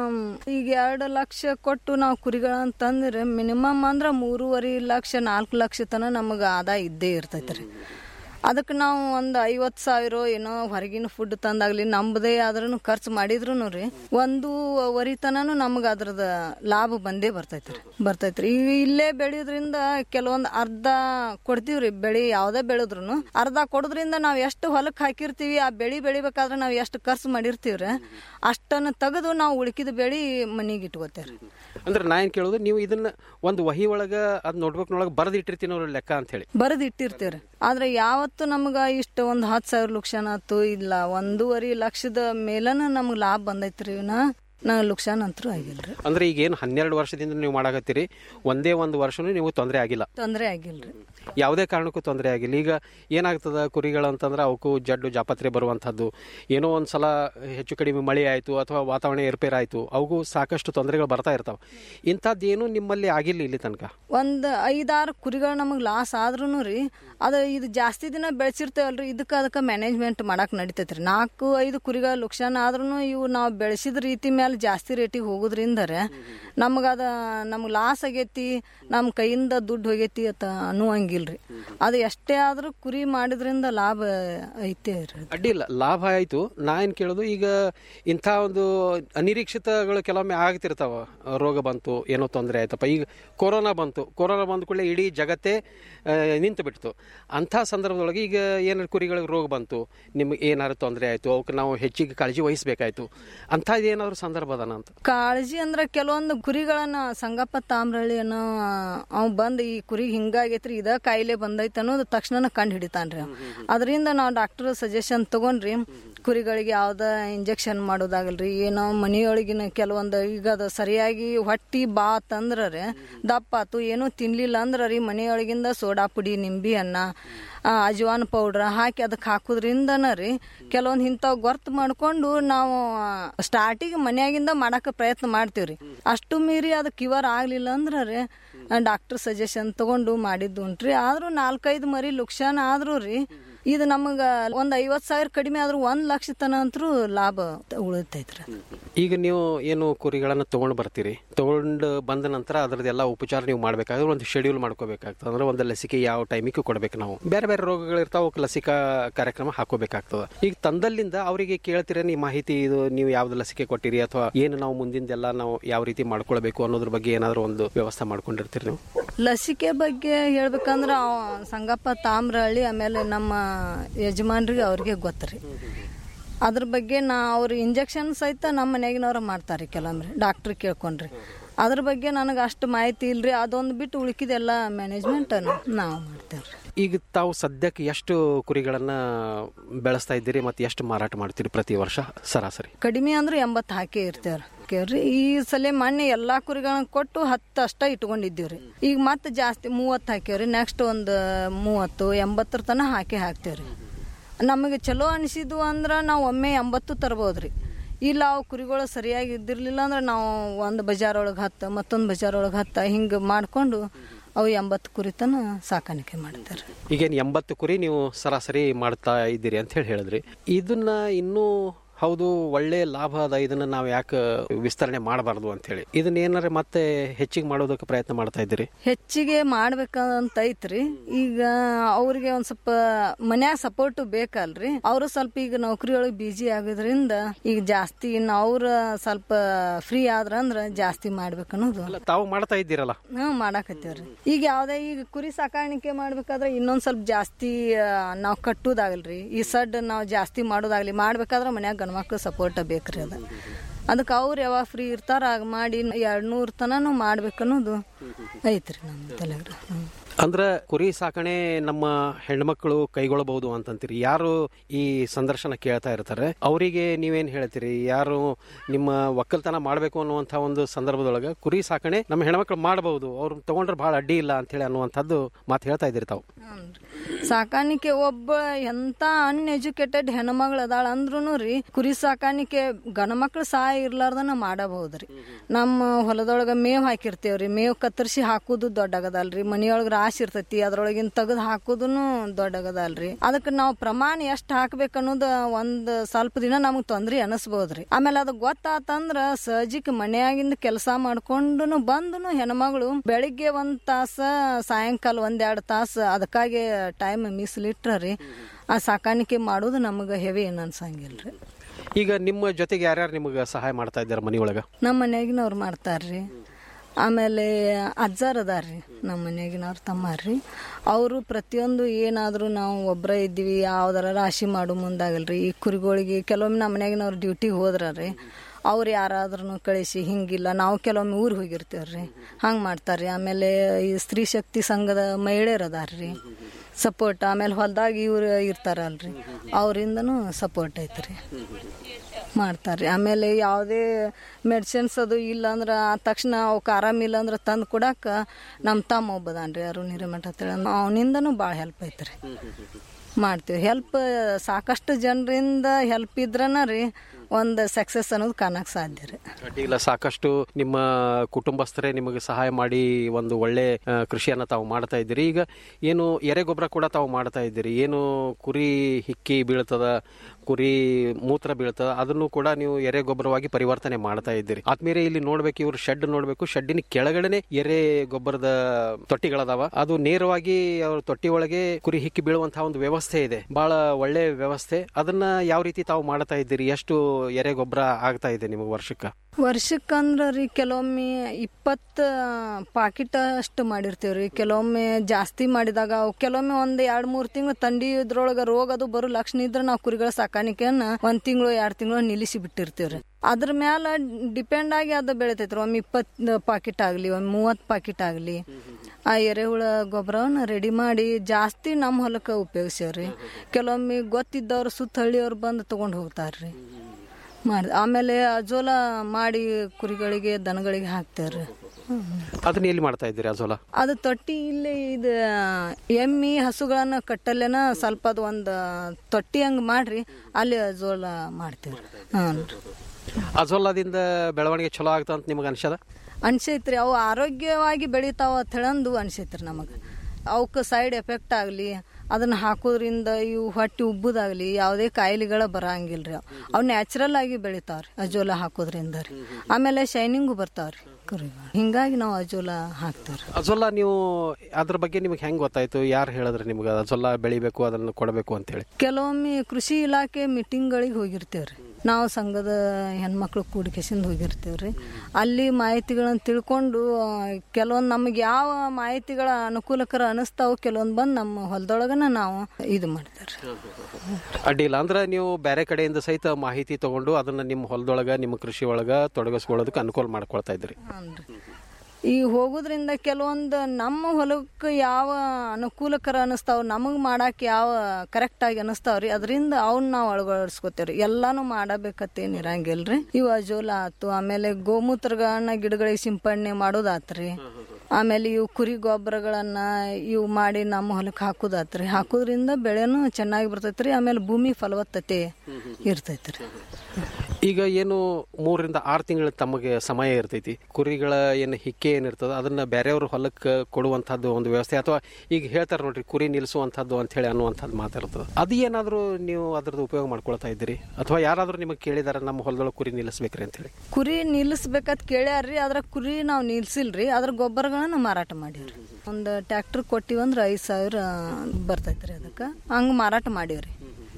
ಈಗ ಎರಡು ಲಕ್ಷ ಕೊಟ್ಟು ನಾವು ಕುರಿಗಳಂತಂದ್ರೆ ಮಿನಿಮಮ್ ಅಂದ್ರ ಮೂರುವರೆ ಲಕ್ಷ ನಾಲ್ಕು ಲಕ್ಷ ತನ ನಮಗೆ ಆದಾಯ ಇದ್ದೇ ಇರ್ತೈತ್ರಿ ಅದಕ್ಕೆ ನಾವು ಒಂದು ಐವತ್ತು ಸಾವಿರ ಏನೋ ಹೊರಗಿನ ಫುಡ್ ತಂದಾಗ್ಲಿ ನಮ್ಮದೇ ಆದ್ರೂ ಖರ್ಚು ಮಾಡಿದ್ರು ರೀ ಒಂದು ವರಿತನೂ ನಮ್ಗೆ ಅದ್ರದ ಲಾಭ ಬಂದೇ ಬರ್ತೈತ್ರಿ ಬರ್ತೈತ್ರಿ ಈಗ ಇಲ್ಲೇ ಬೆಳೆಯೋದ್ರಿಂದ ಕೆಲವೊಂದು ಅರ್ಧ ಕೊಡ್ತೀವ್ರಿ ಬೆಳಿ ಯಾವುದೇ ಬೆಳೆದ್ರು ಅರ್ಧ ಕೊಡೋದ್ರಿಂದ ನಾವು ಎಷ್ಟು ಹೊಲಕ್ಕೆ ಹಾಕಿರ್ತೀವಿ ಆ ಬೆಳಿ ಬೆಳಿಬೇಕಾದ್ರೆ ನಾವು ಎಷ್ಟು ಖರ್ಚು ಮಾಡಿರ್ತೀವ್ರಿ ಅಷ್ಟನ್ನು ತೆಗೆದು ನಾವು ಉಳ್ಕಿದ ಬೆಳಿ ಮನೆಗೆ ಇಟ್ಕೋತೇವ್ರಿ ಅಂದ್ರೆ ನಾ ಏನು ಕೇಳೋದು ನೀವು ಇದನ್ನ ಒಂದು ವಹಿ ಒಳಗೆ ಅದು ನೋಟ್ಬುಕ್ನೊಳಗೆ ಬರೆದು ಇಟ್ಟಿರ್ತೀನಿ ಅವ್ರ ಲೆಕ್ಕ ಅಂತ ಹೇಳಿ ಬರೆದು ಇಟ್ಟಿರ್ತೀವ್ರಿ ಆದ್ರೆ ಯಾವತ್ತು ನಮ್ಗ ಇಷ್ಟ ಒಂದ್ ಹತ್ತು ಸಾವಿರ ಲಕ್ಷಣ ಆತು ಇಲ್ಲ ಒಂದೂವರೆ ಲಕ್ಷದ ಮೇಲನ ನಮ್ಗೆ ಲಾಭ ಬಂದೈತ್ರಿ ಇವ್ನ ನಾ ಲಕ್ಷಣ ಅಂತೂ ಆಗಿಲ್ರಿ ಅಂದ್ರೆ ಈಗ ಏನು ಹನ್ನೆರಡು ವರ್ಷದಿಂದ ನೀವು ಮಾಡಾಕತ್ತೀರಿ ಒಂದೇ ಒಂದು ವರ್ಷನೂ ನೀವು ತೊಂದರೆ ಆಗಿಲ್ಲ ತೊಂದರೆ ಆಗಿಲ್ರಿ ಯಾವುದೇ ಕಾರಣಕ್ಕೂ ತೊಂದರೆ ಆಗಿಲ್ಲ ಈಗ ಏನಾಗ್ತದ ಕುರಿಗಳು ಅಂತಂದ್ರೆ ಅವಕ್ಕೂ ಜಡ್ಡು ಜಾಪತ್ರೆ ಬರುವಂಥದ್ದು ಏನೋ ಒಂದು ಸಲ ಹೆಚ್ಚು ಕಡಿಮೆ ಮಳೆ ಆಯಿತು ಅಥವಾ ವಾತಾವರಣ ಏರ್ಪೇರ್ ಆಯಿತು ಅವಗೂ ಸಾಕಷ್ಟು ತೊಂದರೆಗಳು ಬರ್ತಾ ಇರ್ತಾವೆ ಇಂಥದ್ದೇನು ನಿಮ್ಮಲ್ಲಿ ಆಗಿಲ್ಲ ಇಲ್ಲಿ ತನಕ ಒಂದ್ ಐದಾರು ಕುರಿಗಳು ನಮಗ್ ಲಾಸ್ ಆದ್ರೂ ರೀ ಅದು ಇದು ಜಾಸ್ತಿ ದಿನ ಬೆಳೆಸಿರ್ತೇವಲ್ರಿ ಇದಕ್ಕೆ ಅದಕ್ಕೆ ಮ್ಯಾನೇಜ್ಮೆಂಟ್ ಮಾಡಕ್ ನಡಿತೈತ್ರಿ ನಾಲ್ಕು ಐದು ಕುರಿಗಳ ಲುಕ್ಷಾನ ಆದ್ರೂ ಇವು ನಾವು ಬೆಳೆಸಿದ ರೀತಿ ಮೇಲೆ ಮೇಲೆ ಜಾಸ್ತಿ ರೇಟಿಗೆ ಹೋಗೋದ್ರಿಂದ ನಮಗದ ನಮ್ಗೆ ಲಾಸ್ ಆಗೈತಿ ನಮ್ಮ ಕೈಯಿಂದ ದುಡ್ಡು ಹೋಗೈತಿ ಅಂತ ಅನ್ನುವಂಗಿಲ್ರಿ ಅದು ಎಷ್ಟೇ ಆದ್ರೂ ಕುರಿ ಮಾಡಿದ್ರಿಂದ ಲಾಭ ಐತೆ ರೀ ಅಡ್ಡಿ ಇಲ್ಲ ಲಾಭ ಆಯ್ತು ನಾ ಏನ್ ಕೇಳೋದು ಈಗ ಇಂಥ ಒಂದು ಅನಿರೀಕ್ಷಿತಗಳು ಕೆಲವೊಮ್ಮೆ ಆಗ್ತಿರ್ತಾವ ರೋಗ ಬಂತು ಏನೋ ತೊಂದರೆ ಆಯ್ತಪ್ಪ ಈಗ ಕೊರೋನಾ ಬಂತು ಕೊರೋನಾ ಬಂದ ಕೂಡಲೇ ಇಡೀ ಜಗತ್ತೇ ಆ, ನಿಂತು ಬಿಡ್ತು ಅಂಥ ಸಂದರ್ಭದೊಳಗೆ ಈಗ ಏನಾರು ಕುರಿಗಳಿಗೆ ರೋಗ ಬಂತು ನಿಮ್ಗೆ ಏನಾದ್ರು ತೊಂದರೆ ಆಯ್ತು ಅವಕ್ಕೆ ನಾವು ಹೆಚ್ಚಿಗೆ ಕಾಳಜಿ ವಹಿಸ್ಬೇಕಾಯ್ತು ಅಂಥದ್ದು ಏನಾದ್ರು ಸಂದರ್ಭ ಅದಾನ ಅಂತ ಕಾಳಜಿ ಅಂದ್ರೆ ಕೆಲವೊಂದು ಕುರಿಗಳನ್ನ ಸಂಗಪ್ಪ ತಾಮ್ರಳ್ಳಿ ಅನ್ನೋ ಅವ್ ಬಂದ್ ಈ ಕುರಿ ಹಿಂಗಾಗೈತ್ರಿ ಇದ ಕಾಯಿಲೆ ಬಂದೈತೆ ಅನ್ನೋದು ತಕ್ಷಣ ಕಂಡು ಹಿಡಿತಾನ್ರಿ ಅವ. ಅದರಿಂದ ನಾವು ಡಾಕ್ಟರ್ ಸಜೆಷನ್ ತಗೊಂಡ್ರಿ ಕುರಿಗಳಿಗೆ ಯಾವ್ದ ಇಂಜೆಕ್ಷನ್ ಮಾಡೋದಾಗಲ್ರಿ ಏನೋ ಮನೆಯೊಳಗಿನ ಕೆಲವೊಂದು ಈಗ ಅದು ಸರಿಯಾಗಿ ಹೊಟ್ಟಿ ಬಾತ್ ಅಂದ್ರ ರೀ ದಪ್ಪ ಆತು ಏನೂ ತಿನ್ಲಿಲ್ಲ ಅಂದ್ರ ರೀ ಮನೆಯೊಳಗಿಂದ ಸೋಡಾ ಪುಡಿ ನಿಂಬಿ ಅನ್ನ ಆ, ಅಜ್ವಾನ್ ಪೌಡ್ರ್ ಹಾಕಿ ಅದಕ್ಕೆ ಹಾಕೋದ್ರಿಂದನ ರೀ ಕೆಲವೊಂದು ಇಂಥವು ಗೊರ್ತು ಮಾಡ್ಕೊಂಡು ನಾವು ಸ್ಟಾರ್ಟಿಗೆ ಮನ್ಯಾಗಿಂದ ಮಾಡಕ್ಕೆ ಪ್ರಯತ್ನ ಮಾಡ್ತೀವಿ ರೀ ಅಷ್ಟು ಮೀರಿ ಅದು ಕ್ಯೂರ್ ಆಗಲಿಲ್ಲ ಅಂದ್ರೆ ರೀ ಡಾಕ್ಟರ್ ಸಜೆಷನ್ ತಗೊಂಡು ಮಾಡಿದ್ದು ಉಂಟ್ರಿ ಆದ್ರೂ ನಾಲ್ಕೈದು ಮರಿ ಲುಕ್ಷಾನ ಆದ್ರೂ ರೀ ಇದು ನಮಗೆ ಒಂದು ಐವತ್ತು ಸಾವಿರ ಕಡಿಮೆ ಆದ್ರೂ ಒಂದು ಲಕ್ಷ ತನ ಅಂತರೂ ಲಾಭ ಉಳಿತೈತ್ರಿ ಈಗ ನೀವು ಏನು ಕುರಿಗಳನ್ನು ತಗೊಂಡು ಬರ್ತೀರಿ ತಗೊಂಡು ಬಂದ ನಂತರ ಅದರದ್ದೆಲ್ಲ ಉಪಚಾರ ನೀವು ಮಾಡಬೇಕಾದ್ರೆ ಒಂದು ಶೆಡ್ಯೂಲ್ ಮಾಡ್ಕೋಬೇಕಾಗ್ತದೆ ಅಂದ್ರೆ ಒಂದು ಲಸಿಕೆ ಯಾವ ಟೈಮಿಗೆ ಕೊಡ್ಬೇಕು ನಾವು ಬೇರೆ ಬೇರೆ ರೋಗಗಳಿರ್ತಾವ ಅವಕ್ಕೆ ಲಸಿಕಾ ಕಾರ್ಯಕ್ರಮ ಹಾಕೋಬೇಕಾಗ್ತದೆ ಈಗ ತಂದಲ್ಲಿಂದ ಅವರಿಗೆ ಕೇಳ್ತೀರ ಈ ಮಾಹಿತಿ ಇದು ನೀವು ಯಾವ್ದು ಲಸಿಕೆ ಕೊಟ್ಟಿರಿ ಅಥವಾ ಏನು ನಾವು ಮುಂದಿಂದೆಲ್ಲ ನಾವು ಯಾವ ರೀತಿ ಮಾಡ್ಕೊಳ್ಬೇಕು ಅನ್ನೋದ್ರ ಬಗ್ಗೆ ಏನಾದರೂ ಒಂದು ವ್ಯವಸ್ಥೆ ಮಾಡ್ಕೊಂಡಿರ್ತೀರಿ ನೀವು ಲಸಿಕೆ ಬಗ್ಗೆ ಹೇಳ್ಬೇಕಂದ್ರ ಅವ ಸಂಗಪ್ಪ ತಾಮ್ರಹಳ್ಳಿ ಆಮೇಲೆ ನಮ್ಮ ಯಜಮಾನ್ರಿಗೆ ಅವ್ರಿಗೆ ಗೊತ್ತ್ರಿ ಅದ್ರ ಬಗ್ಗೆ ನಾ ಅವ್ರ ಇಂಜೆಕ್ಷನ್ ಸಹಿತ ನಮ್ಮ ಮನೆಯಾಗಿನವ್ರ ಮಾಡ್ತಾರೆ ಕೆಲವೊಮ್ಮೆ ಡಾಕ್ಟ್ರ್ ಕೇಳ್ಕೊಂಡ್ರಿ ಅದ್ರ ಬಗ್ಗೆ ನನಗೆ ಅಷ್ಟು ಮಾಹಿತಿ ಇಲ್ರಿ ಅದೊಂದು ಬಿಟ್ಟು ಉಳ್ಕಿದೆಲ್ಲ ಮ್ಯಾನೇಜ್ಮೆಂಟ್ ನಾವು ಮಾಡ್ತೇವ್ರಿ ಈಗ ತಾವು ಸದ್ಯಕ್ಕೆ ಎಷ್ಟು ಕುರಿಗಳನ್ನ ಬೆಳೆಸ್ತಾ ಇದ್ದೀರಿ ಮತ್ತು ಎಷ್ಟು ಮಾರಾಟ ಮಾಡ್ತೀರಿ ಪ್ರತಿ ವರ್ಷ ಸರಾಸರಿ ಕಡಿಮೆ ಅಂದ್ರೆ ಎಂಬತ್ತು ಹಾಕಿ ಇರ್ತೇವ್ರಿ ಕೇಳ್ರಿ ಈ ಸಲ ಮೊನ್ನೆ ಎಲ್ಲಾ ಕುರಿಗಳನ್ನ ಕೊಟ್ಟು ಹತ್ತು ಅಷ್ಟ ಇಟ್ಕೊಂಡಿದ್ದೀವ್ರಿ ಈಗ ಮತ್ತೆ ಜಾಸ್ತಿ ಮೂವತ್ತು ಹಾಕ್ಯವ್ರಿ ನೆಕ್ಸ್ಟ್ ಒಂದು ಮೂವತ್ತು ಎಂಬತ್ತರ ತನಕ ಹಾಕಿ ಹಾಕ್ತೇವ್ರಿ ನಮಗೆ ಚಲೋ ಅನಿಸಿದ್ವು ಅಂದ್ರೆ ನಾವು ಒಮ್ಮೆ ಎಂಬತ್ತು ತರ್ಬೋದ್ರಿ ಇಲ್ಲ ಅವು ಕುರಿಗಳು ಸರಿಯಾಗಿ ಇದ್ದಿರ್ಲಿಲ್ಲ ಅಂದ್ರೆ ನಾವು ಒಂದು ಬಜಾರ್ ಒಳಗೆ ಹತ್ತು ಮತ್ತೊಂದು ಬಜಾರ್ ಒಳಗೆ ಹತ್ತು ಹಿಂಗೆ ಮಾಡಿಕೊಂಡು ಅವು ಎಂಬತ್ತು ಕುರಿ ತನ ಸಾಕಾಣಿಕೆ ಮಾಡ್ತಾರೆ ಈಗೇನು ಎಂಬತ್ತು ಕುರಿ ನೀವು ಸರಾಸರಿ ಮಾಡ್ತಾ ಇದ್ದೀರಿ ಅಂತ ಹೇಳಿ ಹೇಳಿದ್ರಿ ಇದನ್ನ ಇನ್ನೂ ಹೌದು ಒಳ್ಳೆ ಲಾಭ ಅದ ಇದನ್ನ ನಾವು ಯಾಕೆ ವಿಸ್ತರಣೆ ಮಾಡಬಾರ್ದು ಅಂತ ಹೇಳಿ ಇದನ್ನ ಏನಾರ ಮತ್ತೆ ಹೆಚ್ಚಿಗೆ ಮಾಡೋದಕ್ಕೆ ಪ್ರಯತ್ನ ಮಾಡ್ತಾ ಇದ್ದೀರಿ ಹೆಚ್ಚಿಗೆ ಮಾಡ್ಬೇಕಂತ ಐತ್ರಿ ಈಗ ಅವ್ರಿಗೆ ಒಂದ್ ಸ್ವಲ್ಪ ಮನ್ಯಾಗ ಸಪೋರ್ಟ್ ಬೇಕಲ್ರಿ ಅವರು ಸ್ವಲ್ಪ ಈಗ ನೌಕರಿ ಒಳಗೆ ಬಿಜಿ ಆಗೋದ್ರಿಂದ ಈಗ ಜಾಸ್ತಿ ಇನ್ನು ಅವ್ರ ಸ್ವಲ್ಪ ಫ್ರೀ ಆದ್ರ ಅಂದ್ರ ಜಾಸ್ತಿ ಮಾಡ್ಬೇಕನ್ನೋದು ಅಲ್ಲ ತಾವು ಮಾಡ್ತಾ ಇದ್ದೀರಲ್ಲ ಹ್ಮ್ ಮಾಡಾಕತ್ತೇವ್ರಿ ಈಗ ಯಾವ್ದೇ ಈಗ ಕುರಿ ಸಾಕಾಣಿಕೆ ಮಾಡ್ಬೇಕಾದ್ರೆ ಇನ್ನೊಂದ್ ಸ್ವಲ್ಪ ಜಾಸ್ತಿ ನಾವು ಕಟ್ಟುದಾಗಲ್ರಿ ಈ ಸಡ್ ನಾವು ಜಾಸ್ತಿ ಮಾಡೋದಾಗ್ಲಿ ಮಾಡ್ಬೇಕಾದ್ರೆ ಮನ್ಯಾಗ ಗಂಡ್ಮಕ್ಳು ಸಪೋರ್ಟ್ ಬೇಕ್ರಿ ಅದ ಅದಕ್ಕೆ ಅವ್ರು ಯಾವಾಗ ಫ್ರೀ ಇರ್ತಾರ ಆಗ ಮಾಡಿ ಎರಡ್ ನೂರ್ ತನನು ಮಾಡ್ಬೇಕನ್ನೋದು ಐತ್ರಿ ನಮ್ಮ ತಲೆಗ್ರ ಹ್ಮ್ ಅಂದ್ರ ಕುರಿ ಸಾಕಣೆ ನಮ್ಮ ಹೆಣ್ಮಕ್ಳು ಕೈಗೊಳ್ಳಬಹುದು ಅಂತಂತೀರಿ ಯಾರು ಈ ಸಂದರ್ಶನ ಕೇಳ್ತಾ ಇರ್ತಾರೆ ಅವರಿಗೆ ನೀವೇನ್ ಹೇಳ್ತೀರಿ ಯಾರು ನಿಮ್ಮ ಒಕ್ಕಲ್ತನ ಮಾಡಬೇಕು ಅನ್ನುವಂಥ ಒಂದು ಸಂದರ್ಭದೊಳಗೆ ಕುರಿ ಸಾಕಣೆ ನಮ್ಮ ಹೆಣ್ಮಕ್ಳು ಮಾಡಬಹುದು ಅವ್ರು ತಗೊಂಡ್ರೆ ಬಹಳ ಅಡ್ಡಿ ಇಲ್ಲ ಅಂತ ಹೇಳಿ ಅನ್ನುವಂಥದ್ದು ಮಾತು ಹೇಳ್ತಾ ಇದ್ದೀರಿ ತಾವು ಸಾಕಾಣಿಕೆ ಒಬ್ಬ ಎಂತ ಅನ್ಎಜುಕೇಟೆಡ್ ಹೆಣ್ಮಗಳು ಅದಾಳ ಅಂದ್ರೂ ರೀ ಕುರಿ ಸಾಕಾಣಿಕೆ ಗಣಮಕ್ಳು ಸಹಾಯ ಇರ್ಲಾರ್ದನ ಮಾಡಬಹುದ್ರಿ ನಮ್ಮ ಹೊಲದೊಳಗ ಮೇವ್ ಹಾಕಿರ್ತೇವ್ರಿ ಮೇವ್ ಕತ್ತರಿಸಿ ಹಾಕುದು ದೊಡ್ಡಗದಲ್ರಿ ಮನಿಯೊಳಗ ರಾಶಿ ಇರ್ತೈತಿ ಅದ್ರೊಳಗಿನ ತೆಗೆದು ಹಾಕುದುನು ದೊಡ್ಡಗದಲ್ರಿ ಅದಕ್ಕೆ ನಾವು ಪ್ರಮಾಣ ಎಷ್ಟ್ ಹಾಕ್ಬೇಕು ಅನ್ನೋದು ಒಂದ್ ಸ್ವಲ್ಪ ದಿನ ನಮಗ್ ತೊಂದ್ರೆ ಅನಿಸ್ಬೋದ್ರಿ ಆಮೇಲೆ ಅದು ಗೊತ್ತಾತಂದ್ರ ಸಹಜಿಕ್ ಮನೆಯಾಗಿಂದ ಕೆಲಸ ಮಾಡ್ಕೊಂಡುನು ಬಂದುನು ಹೆಣ್ಮಗಳು ಬೆಳಿಗ್ಗೆ ಒಂದ್ ತಾಸ ಸಾಯಂಕಾಲ ಒಂದೆರಡು ತಾಸು ಅದಕ್ಕಾಗಿ ಟೈಮ್ ಮೀಸಲಿಟ್ರಿ ಆ ಸಾಕಾಣಿಕೆ ಮಾಡೋದು ನಮಗೆ ಹೆವಿ ಏನು ಅನ್ಸಂಗಿಲ್ರಿ ಈಗ ನಿಮ್ಮ ಜೊತೆಗೆ ಯಾರ್ಯಾರು ನಿಮಗೆ ಸಹಾಯ ಮಾಡ್ತಾ ಇದ್ದಾರೆ ಮನೆಯೊಳಗ ನಮ್ಮ ಮನ್ಯಾಗಿನವ್ರು ಮಾಡ್ತಾರ್ರಿ ಆಮೇಲೆ ಅಜ್ಜಾರ್ ಅದಾರ್ರಿ ನಮ್ಮ ಮನ್ಯಾಗಿನವ್ರ ತಮ್ಮಾರ್ರಿ ಅವರು ಪ್ರತಿಯೊಂದು ಏನಾದರೂ ನಾವು ಒಬ್ಬರ ಇದ್ದೀವಿ ಯಾವ್ದಾರ ರಾಶಿ ಮಾಡು ಮುಂದಾಗಲ್ರಿ ಈ ಕುರಿಗಳಿಗೆ ಕೆಲವೊಮ್ಮೆ ನಮ್ಮ ಮನ್ಯಾಗಿನವ್ರು ಡ್ಯೂಟಿಗೆ ಹೋದ್ರಿ ಅವ್ರು ಯಾರಾದ್ರೂ ಕಳಿಸಿ ಹಿಂಗಿಲ್ಲ ನಾವು ಕೆಲವೊಮ್ಮೆ ಊರಿಗೆ ಹೋಗಿರ್ತೇವ್ರಿ ಹಂಗೆ ಮಾಡ್ತಾರ್ರಿ ಆಮೇಲೆ ಈ ಸ್ತ್ರೀ ಶಕ್ತಿ ಸಂಘದ ಮಹಿಳೆಯರು ಅದಾರ್ರಿ ಸಪೋರ್ಟ್ ಆಮೇಲೆ ಹೊಲ್ದಾಗ ಇವ್ರು ಇರ್ತಾರಲ್ರಿ ಅವರಿಂದನೂ ಸಪೋರ್ಟ್ ಐತ್ರಿ ಮಾಡ್ತಾರ್ರಿ ಆಮೇಲೆ ಯಾವುದೇ ಮೆಡಿಸಿನ್ಸ್ ಅದು ಇಲ್ಲ ಅಂದ್ರೆ ಆ ತಕ್ಷಣ ಅವಕ್ಕೆ ಆರಾಮಿಲ್ಲ ಅಂದ್ರೆ ತಂದು ಕೊಡಾಕ ನಮ್ಮ ತಮ್ಮ ಒಬ್ಬದಾನ್ರಿ ಅರುಣ್ ಹಿರೇಮಠ ಅಂತೇಳಿ ಅವನಿಂದನೂ ಭಾಳ ಹೆಲ್ಪ್ ಐತ್ರಿ ಮಾಡ್ತೀವಿ ಹೆಲ್ಪ್ ಸಾಕಷ್ಟು ಜನರಿಂದ ಹೆಲ್ಪ್ ಇದ್ರನ ರೀ ಒಂದು ಸಕ್ಸಸ್ ಅನ್ನೋದು ಕಾಣಕ್ ಸಾಧ್ಯ ರೀ ಅಡ್ಡಿಲ್ಲ ಸಾಕಷ್ಟು ನಿಮ್ಮ ಕುಟುಂಬಸ್ಥರೇ ನಿಮಗೆ ಸಹಾಯ ಮಾಡಿ ಒಂದು ಒಳ್ಳೆ ಆ, ಕೃಷಿಯನ್ನ ತಾವು ಮಾಡ್ತಾ ಇದ್ದೀರಿ ಈಗ ಏನು ಎರೆಗೊಬ್ಬರ ಕೂಡ ತಾವು ಮಾಡ್ತಾ ಇದ್ದೀರಿ ಏನು ಕುರಿ ಹಿಕ್ಕಿ ಬೀಳ್ತದ ಕುರಿ ಮೂತ್ರ ಬೀಳ್ತದ ಅದನ್ನು ಕೂಡ ನೀವು ಎರೆ ಗೊಬ್ಬರವಾಗಿ ಪರಿವರ್ತನೆ ಮಾಡ್ತಾ ಇದ್ದೀರಿ ಆದ್ಮೇಲೆ ಇಲ್ಲಿ ನೋಡ್ಬೇಕು ಇವ್ರು ಶೆಡ್ ನೋಡ್ಬೇಕು ಶೆಡ್ಡಿನ ಕೆಳಗಡೆನೆ ಎರೆ ಗೊಬ್ಬರದ ತೊಟ್ಟಿಗಳದಾವ ಅದು ನೇರವಾಗಿ ಅವ್ರ ತೊಟ್ಟಿ ಒಳಗೆ ಕುರಿ ಹಿಕ್ಕಿ ಬೀಳುವಂತಹ ಒಂದು ವ್ಯವಸ್ಥೆ ಇದೆ ಬಹಳ ಒಳ್ಳೆ ವ್ಯವಸ್ಥೆ ಅದನ್ನ ಯಾವ ರೀತಿ ತಾವು ಮಾಡ್ತಾ ಇದ್ದೀರಿ ಎಷ್ಟು ಎರೆ ಗೊಬ್ಬರ ಆಗ್ತಾ ಇದೆ ನಿಮಗೆ ವರ್ಷಕ್ಕೆ ವರ್ಷಕ್ಕಂದ್ರ ರೀ ಕೆಲವೊಮ್ಮೆ ಇಪ್ಪತ್ತು ಪಾಕಿಟ್ ಅಷ್ಟು ಮಾಡಿರ್ತೀವ್ರಿ ಕೆಲವೊಮ್ಮೆ ಜಾಸ್ತಿ ಮಾಡಿದಾಗ ಅವು ಕೆಲವೊಮ್ಮೆ ಒಂದ್ ಎರಡ್ ಮೂರ್ ತಿಂಗಳು ತಂಡಿ ಇದ್ರೊಳಗ ರೋಗ ಅದು ಬರೋ ಲಕ್ಷಣ ಇದ್ರೆ ನಾವು ಕುರಿಗಳ ಸಾಕಾಣಿಕೆಯನ್ನ ಒಂದ್ ತಿಂಗಳು ಎರಡ್ ತಿಂಗಳು ನಿಲ್ಲಿಸಿ ಬಿಟ್ಟಿರ್ತೀವ್ರಿ ಅದ್ರ ಮ್ಯಾಲ ಡಿಪೆಂಡ್ ಆಗಿ ಅದು ಬೆಳಿತೈತ್ರಿ ಒಮ್ಮೆ ಇಪ್ಪತ್ ಪಾಕಿಟ್ ಆಗ್ಲಿ ಒಮ್ಮೆ ಮೂವತ್ ಪಾಕಿಟ್ ಆಗ್ಲಿ ಆ ಎರೆಹುಳ ಗೊಬ್ಬರವನ್ನ ರೆಡಿ ಮಾಡಿ ಜಾಸ್ತಿ ನಮ್ಮ ಹೊಲಕ್ಕೆ ಉಪಯೋಗಿಸ್ಯಾವ್ರಿ ಕೆಲವೊಮ್ಮೆ ಗೊತ್ತಿದ್ದವ್ರು ಸುತ್ತ ಹಳ್ಳಿಯವ್ರು ಬಂದು ತಗೊಂಡ್ ಹೋಗ್ತಾರ್ರಿ ಮಾಡಿ ಆಮೇಲೆ ಅಜೋಲ ಮಾಡಿ ಕುರಿಗಳಿಗೆ ದನಗಳಿಗೆ ಹಾಕ್ತಾರ್ರಿ ಅದನ್ನ ಎಲ್ಲಿ ಮಾಡ್ತಾ ಇದ್ದೀರಿ ಅಜೋಲ ಅದು ತೊಟ್ಟಿ ಇಲ್ಲಿ ಇದು ಎಮ್ಮಿ ಹಸುಗಳನ್ನ ಕಟ್ಟಲ್ಲೇನ ಸ್ವಲ್ಪ ಅದು ಒಂದು ತೊಟ್ಟಿ ಹಂಗ್ ಮಾಡ್ರಿ ಅಲ್ಲಿ ಅಜೋಲ ಮಾಡ್ತೀವ್ರಿ ಹ್ಞೂ ಅಜೋಲಾದಿಂದ ಬೆಳವಣಿಗೆ ಚಲೋ ಆಗ್ತಾ ಅಂತ ನಿಮಗೆ ಅನ್ಸದ ಅನ್ಸೈತ್ರಿ ಅವು ಆರೋಗ್ಯವಾಗಿ ಬೆಳಿತಾವ ಅಂತ ಹೇಳಂದು ಅನ್ಸೈತ್ರಿ ನಮಗೆ ಅವಕ್ಕೆ ಸೈಡ್ ಎಫೆಕ್ಟ್ ಆಗಲಿ ಅದನ್ನ ಹಾಕೋದ್ರಿಂದ ಇವು ಹೊಟ್ಟೆ ಉಬ್ಬುದಾಗ್ಲಿ ಯಾವುದೇ ಕಾಯಿಲೆಗಳ ಬರಂಗಿಲ್ರಿ ಅವು ಅವು ನ್ಯಾಚುರಲ್ ಆಗಿ ಬೆಳಿತಾವ್ರಿ ಅಜೋಲ ಹಾಕೋದ್ರಿಂದ ರೀ ಆಮೇಲೆ ಶೈನಿಂಗು ಬರ್ತಾವ್ರಿ ಕುರಿಗಳು ಹಿಂಗಾಗಿ ನಾವು ಅಜೋಲ ಹಾಕ್ತೇವ್ರಿ ಅಜೋಲಾ ನೀವು ಅದ್ರ ಬಗ್ಗೆ ನಿಮಗೆ ಹೆಂಗ್ ಗೊತ್ತಾಯ್ತು ಯಾರು ಹೇಳಿದ್ರಿ ನಿಮ್ಗೆ ಅಜೋಲಾ ಬೆಳಿಬೇಕು ಅದನ್ನು ಕೊಡಬೇಕು ಅಂತ ಹೇಳಿ ಕೆಲವೊಮ್ಮೆ ಕೃಷಿ ಇಲಾಖೆ ಮೀಟಿಂಗ್ಗಳಿಗೆ ಹೋಗಿರ್ತೇವ್ರಿ ನಾವು ಸಂಘದ ಹೆಣ್ಮಕ್ಳು ಕೂಡಿಕೆಸಿಂದ ಹೋಗಿರ್ತೇವ್ರಿ ಅಲ್ಲಿ ಮಾಹಿತಿಗಳನ್ನ ತಿಳ್ಕೊಂಡು ಕೆಲವೊಂದು ನಮಗೆ ಯಾವ ಮಾಹಿತಿಗಳ ಅನುಕೂಲಕರ ಅನಿಸ್ತಾವ ಕೆಲವೊಂದು ಬಂದು ನಮ್ಮ ಹೊಲದೊಳಗನ ನಾವು ಇದು ಮಾಡ್ತೇವ್ರಿ ಅಡ್ಡಿಲ್ಲ ಅಂದ್ರೆ ನೀವು ಬೇರೆ ಕಡೆಯಿಂದ ಸಹಿತ ಮಾಹಿತಿ ತಗೊಂಡು ಅದನ್ನ ನಿಮ್ಮ ಹೊಲದೊಳಗ ನಿಮ್ಮ ಕೃಷಿ ಒಳಗ ತೊಡಗಿಸ್ಕೊಳ್ಳೋದಕ್ಕೆ ಅನುಕೂಲ ಮಾಡ್ಕೊಳ್ತಾ ಇದ್ರಿ ಈ ಹೋಗೋದ್ರಿಂದ ಕೆಲವೊಂದು ನಮ್ಮ ಹೊಲಕ್ಕೆ ಯಾವ ಅನುಕೂಲಕರ ಅನಿಸ್ತಾವ ನಮಗೆ ಮಾಡಕ್ಕೆ ಯಾವ ಕರೆಕ್ಟ್ ಆಗಿ ಅನಿಸ್ತಾವ್ರಿ ಅದರಿಂದ ಅವನ್ನ ನಾವು ಅಳವಡಿಸ್ಕೋತೇವ್ರಿ ಎಲ್ಲಾನು ಮಾಡಬೇಕತ್ತೇನು ಇರಂಗಿಲ್ರಿ ಇವು ಅಜೋಲ ಆತು ಆಮೇಲೆ ಗೋಮೂತ್ರಗಳನ್ನ ಗಿಡಗಳಿಗೆ ಸಿಂಪಡಣೆ ಮಾಡೋದಾತ್ರಿ ಆಮೇಲೆ ಇವು ಕುರಿ ಗೊಬ್ಬರಗಳನ್ನ ಇವು ಮಾಡಿ ನಮ್ಮ ಹೊಲಕ್ಕೆ ಹಾಕೋದಾತ್ರಿ ಹಾಕೋದ್ರಿಂದ ಬೆಳೆನೂ ಚೆನ್ನಾಗಿ ಬರ್ತೈತ್ರಿ ಆಮೇಲೆ ಭೂಮಿ ಫಲವತ್ತತೆ ಇರ್ತೈತ್ರಿ ಈಗ ಏನು ಮೂರರಿಂದ ಆರು ತಿಂಗಳ ತಮಗೆ ಸಮಯ ಇರ್ತೈತಿ ಕುರಿಗಳ ಏನು ಹಿಕ್ಕೆ ಏನಿರ್ತದ ಅದನ್ನ ಬೇರೆಯವ್ರ ಹೊಲಕ್ಕೆ ಕೊಡುವಂತಹದ್ದು ಒಂದು ವ್ಯವಸ್ಥೆ ಅಥವಾ ಈಗ ಹೇಳ್ತಾರೆ ನೋಡ್ರಿ ಕುರಿ ನಿಲ್ಲಿಸುವಂತಹದ್ದು ಅಂತ ಹೇಳಿ ಅನ್ನುವಂಥದ್ದು ಮಾತಾಡ್ತದೆ ಅದು ಏನಾದರೂ ನೀವು ಅದ್ರದ್ದು ಉಪಯೋಗ ಮಾಡ್ಕೊಳ್ತಾ ಇದ್ದೀರಿ ಅಥವಾ ಯಾರಾದರೂ ನಿಮಗೆ ಕೇಳಿದಾರೆ ನಮ್ಮ ಹೊಲದೊಳಗೆ ಕುರಿ ನಿಲ್ಲಿಸ್ಬೇಕ್ರಿ ಅಂತ ಹೇಳಿ ಕುರಿ ನಿಲ್ಲಿಸ್ಬೇಕಂತ ಕೇಳ್ಯಾರ್ರಿ ಅದ್ರ ಕುರಿ ನಾವು ನಿಲ್ಸಿಲ್ರಿ ಅದ್ರ ಗೊಬ್ಬರಗಳನ್ನ ಮಾರಾಟ ಮಾಡೀವ್ರಿ ಒಂದು ಟ್ಯಾಕ್ಟರ್ ಕೊಟ್ಟಿವಂದ್ರ ಐದು ಸಾವಿರ ಬರ್ತೈತ್ರಿ ಅದಕ್ಕೆ ಹಂಗೆ ಮಾರಾಟ ಮಾಡೀವ್ರಿ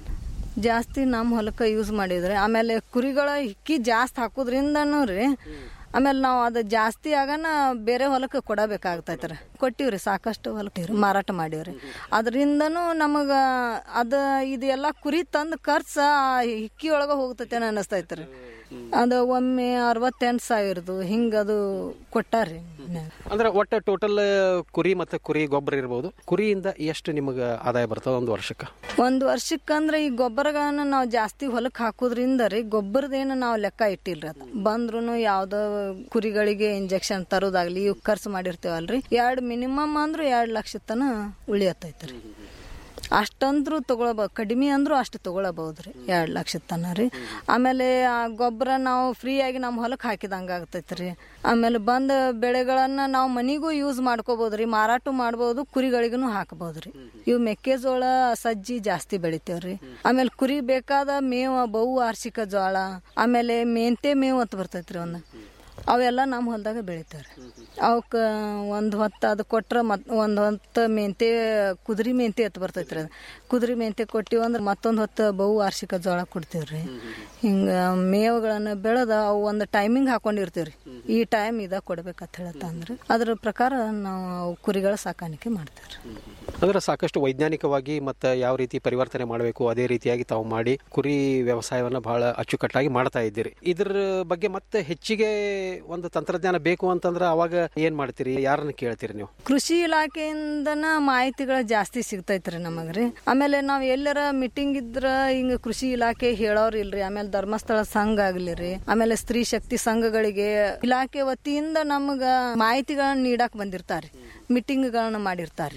ಜಾಸ್ತಿ ನಮ್ಮ ಹೊಲಕ್ಕೆ ಯೂಸ್ ಮಾಡಿದ್ರಿ ಆಮೇಲೆ ಕುರಿಗಳ ಹಿಕ್ಕಿ ಜಾಸ್ತಿ ಹಾಕೋದ್ರಿಂದನೂ ರೀ ಆಮೇಲೆ ನಾವು ಅದು ಜಾಸ್ತಿ ಆಗನ ಬೇರೆ ಹೊಲಕ್ಕೆ ಕೊಡಬೇಕಾಗ್ತೈತ್ರಿ ಕೊಟ್ಟಿವ್ರಿ ಸಾಕಷ್ಟು ಹೊಲಕ್ಕೆ ಮಾರಾಟ ಮಾಡೀವ್ರಿ ಅದರಿಂದನೂ ನಮಗ ಅದ ಇದೆಲ್ಲ ಕುರಿ ತಂದು ಖರ್ಚು ಆ ಹಿಕ್ಕಿ ಒಳಗೆ ಹೋಗ್ತೈತೆ ಅನಿಸ್ತೈತ್ರಿ ಅದು ಒಮ್ಮೆ ಅರವತ್ತೆಂಟು ಸಾವಿರದು ಹಿಂಗದು ಕೊಟ್ಟಾರ್ರಿ ಅಂದ್ರೆ ಒಟ್ಟು ಟೋಟಲ್ ಕುರಿ ಮತ್ತೆ ಕುರಿ ಗೊಬ್ಬರ ಇರ್ಬೋದು ಕುರಿಯಿಂದ ಎಷ್ಟು ನಿಮಗೆ ಆದಾಯ ಬರ್ತದ ಒಂದು ವರ್ಷಕ್ಕೆ ಒಂದು ವರ್ಷಕ್ಕಂದ್ರೆ ಈ ಗೊಬ್ಬರಗಳನ್ನ ನಾವು ಜಾಸ್ತಿ ಹೊಲಕ್ಕೆ ಹಾಕೋದ್ರಿಂದ ರೀ ಗೊಬ್ಬರದೇನು ನಾವು ಲೆಕ್ಕ ಇಟ್ಟಿಲ್ರಿ ಅದು ಬಂದ್ರು ಯಾವ್ದೋ ಕುರಿಗಳಿಗೆ ಇಂಜೆಕ್ಷನ್ ತರೋದಾಗ್ಲಿ ಇವ್ ಖರ್ಚು ಮಾಡಿರ್ತೇವಲ್ರಿ ಎರಡು ಮಿನಿಮಮ್ ಅಂದ್ರೂ ಎರಡು ಲಕ್ಷ ತನ ಉಳಿಯತ್ತೈತ್ರಿ ಅಷ್ಟಂದ್ರೂ ತಗೊಳ್ಬೋದು ಕಡಿಮೆ ಅಂದ್ರೂ ಅಷ್ಟು ತಗೊಳಬಹುದ್ರಿ ಎರಡು ಲಕ್ಷ ತನ ರೀ ಆಮೇಲೆ ಆ ಗೊಬ್ಬರ ನಾವು ಫ್ರೀಯಾಗಿ ನಮ್ಮ ಹೊಲಕ್ಕೆ ಹಾಕಿದಂಗೆ ಆಗ್ತೈತ್ರಿ ಆಮೇಲೆ ಬಂದ ಬೆಳೆಗಳನ್ನ ನಾವು ಮನಿಗೂ ಯೂಸ್ ಮಾಡ್ಕೋಬಹುದ್ರಿ ಮಾರಾಟ ಮಾಡ್ಬೋದು ಕುರಿಗಳಿಗೂ ಹಾಕಬಹುದ್ರಿ ಇವು ಮೆಕ್ಕೆಜೋಳ ಸಜ್ಜಿ ಜಾಸ್ತಿ ಬೆಳಿತೇವ್ರಿ ಆಮೇಲೆ ಕುರಿ ಬೇಕಾದ ಮೇವ ಬಹು ವಾರ್ಷಿಕ ಜೋಳ ಆಮೇಲೆ ಮೆಂತೆ ಮೇವು ಅಂತ ಬರ್ತೈತ್ರಿ ಒಂದು ಅವೆಲ್ಲ ನಮ್ಮ ಹೊಲದಾಗ ಬೆಳಿತಾರೆ ಅವಕ್ಕೆ ಒಂದು ಹೊತ್ತು ಅದು ಕೊಟ್ರೆ ಮತ್ ಒಂದು ಹೊತ್ತು ಮೆಂತೆ ಕುದುರೆ ಮೆಂತೆ ಎತ್ತು ಬರ್ತೈತ್ರಿ ಅದು ಕುದುರೆ ಮೆಂತೆ ಕೊಟ್ಟಿವಿ ಅಂದ್ರೆ ಮತ್ತೊಂದು ಹೊತ್ತು ಬಹು ವಾರ್ಷಿಕ ಜೋಳ ಕೊಡ್ತೀವ್ರಿ ಹಿಂಗೆ ಮೇವುಗಳನ್ನು ಬೆಳೆದ ಅವು ಒಂದು ಟೈಮಿಂಗ್ ಹಾಕೊಂಡಿರ್ತೀವ್ರಿ ಈ ಟೈಮ್ ಇದ ಕೊಡ್ಬೇಕಂತ ಹೇಳತ್ತ ಅಂದ್ರೆ ಅದ್ರ ಪ್ರಕಾರ ನಾವು ಅವು ಕುರಿಗಳ ಸಾಕಾಣಿಕೆ ಮಾಡ್ತೇವ್ರಿ ಅಂದ್ರೆ ಸಾಕಷ್ಟು ವೈಜ್ಞಾನಿಕವಾಗಿ ಮತ್ತೆ ಯಾವ ರೀತಿ ಪರಿವರ್ತನೆ ಮಾಡಬೇಕು ಅದೇ ರೀತಿಯಾಗಿ ತಾವು ಮಾಡಿ ಕುರಿ ವ್ಯವಸಾಯವನ್ನ ಬಹಳ ಅಚ್ಚುಕಟ್ಟಾಗಿ ಮಾಡ್ತಾ ಇದ್ದೀರಿ ಇದ್ರ ಬಗ್ಗೆ ಮತ್ತೆ ಹೆಚ್ಚಿಗೆ ಒಂದು ತಂತ್ರಜ್ಞಾನ ಬೇಕು ಅಂತಂದ್ರೆ ಅವಾಗ ಏನ್ ಮಾಡ್ತೀರಿ ಯಾರನ್ನ ಕೇಳ್ತೀರಿ ನೀವು ಕೃಷಿ ಇಲಾಖೆಯಿಂದನ ಮಾಹಿತಿಗಳು ಜಾಸ್ತಿ ಸಿಗ್ತೈತ್ರಿ ನಮಗ್ರಿ ಆಮೇಲೆ ನಾವ್ ಎಲ್ಲರ ಮೀಟಿಂಗ್ ಇದ್ರ ಹಿಂಗ ಕೃಷಿ ಇಲಾಖೆ ಹೇಳೋರ್ ಇಲ್ರಿ ಆಮೇಲೆ ಧರ್ಮಸ್ಥಳ ಸಂಘ ಆಗ್ಲಿ ರೀ ಆಮೇಲೆ ಸ್ತ್ರೀ ಶಕ್ತಿ ಸಂಘಗಳಿಗೆ ಇಲಾಖೆ ವತಿಯಿಂದ ನಮಗ ಮಾಹಿತಿಗಳನ್ನ ನೀಡಾಕ್ ಬಂದಿರ್ತಾರ್ರಿ ಮೀಟಿಂಗ್ಗಳನ್ನ ಮಾಡಿರ್ತಾರ್ರಿ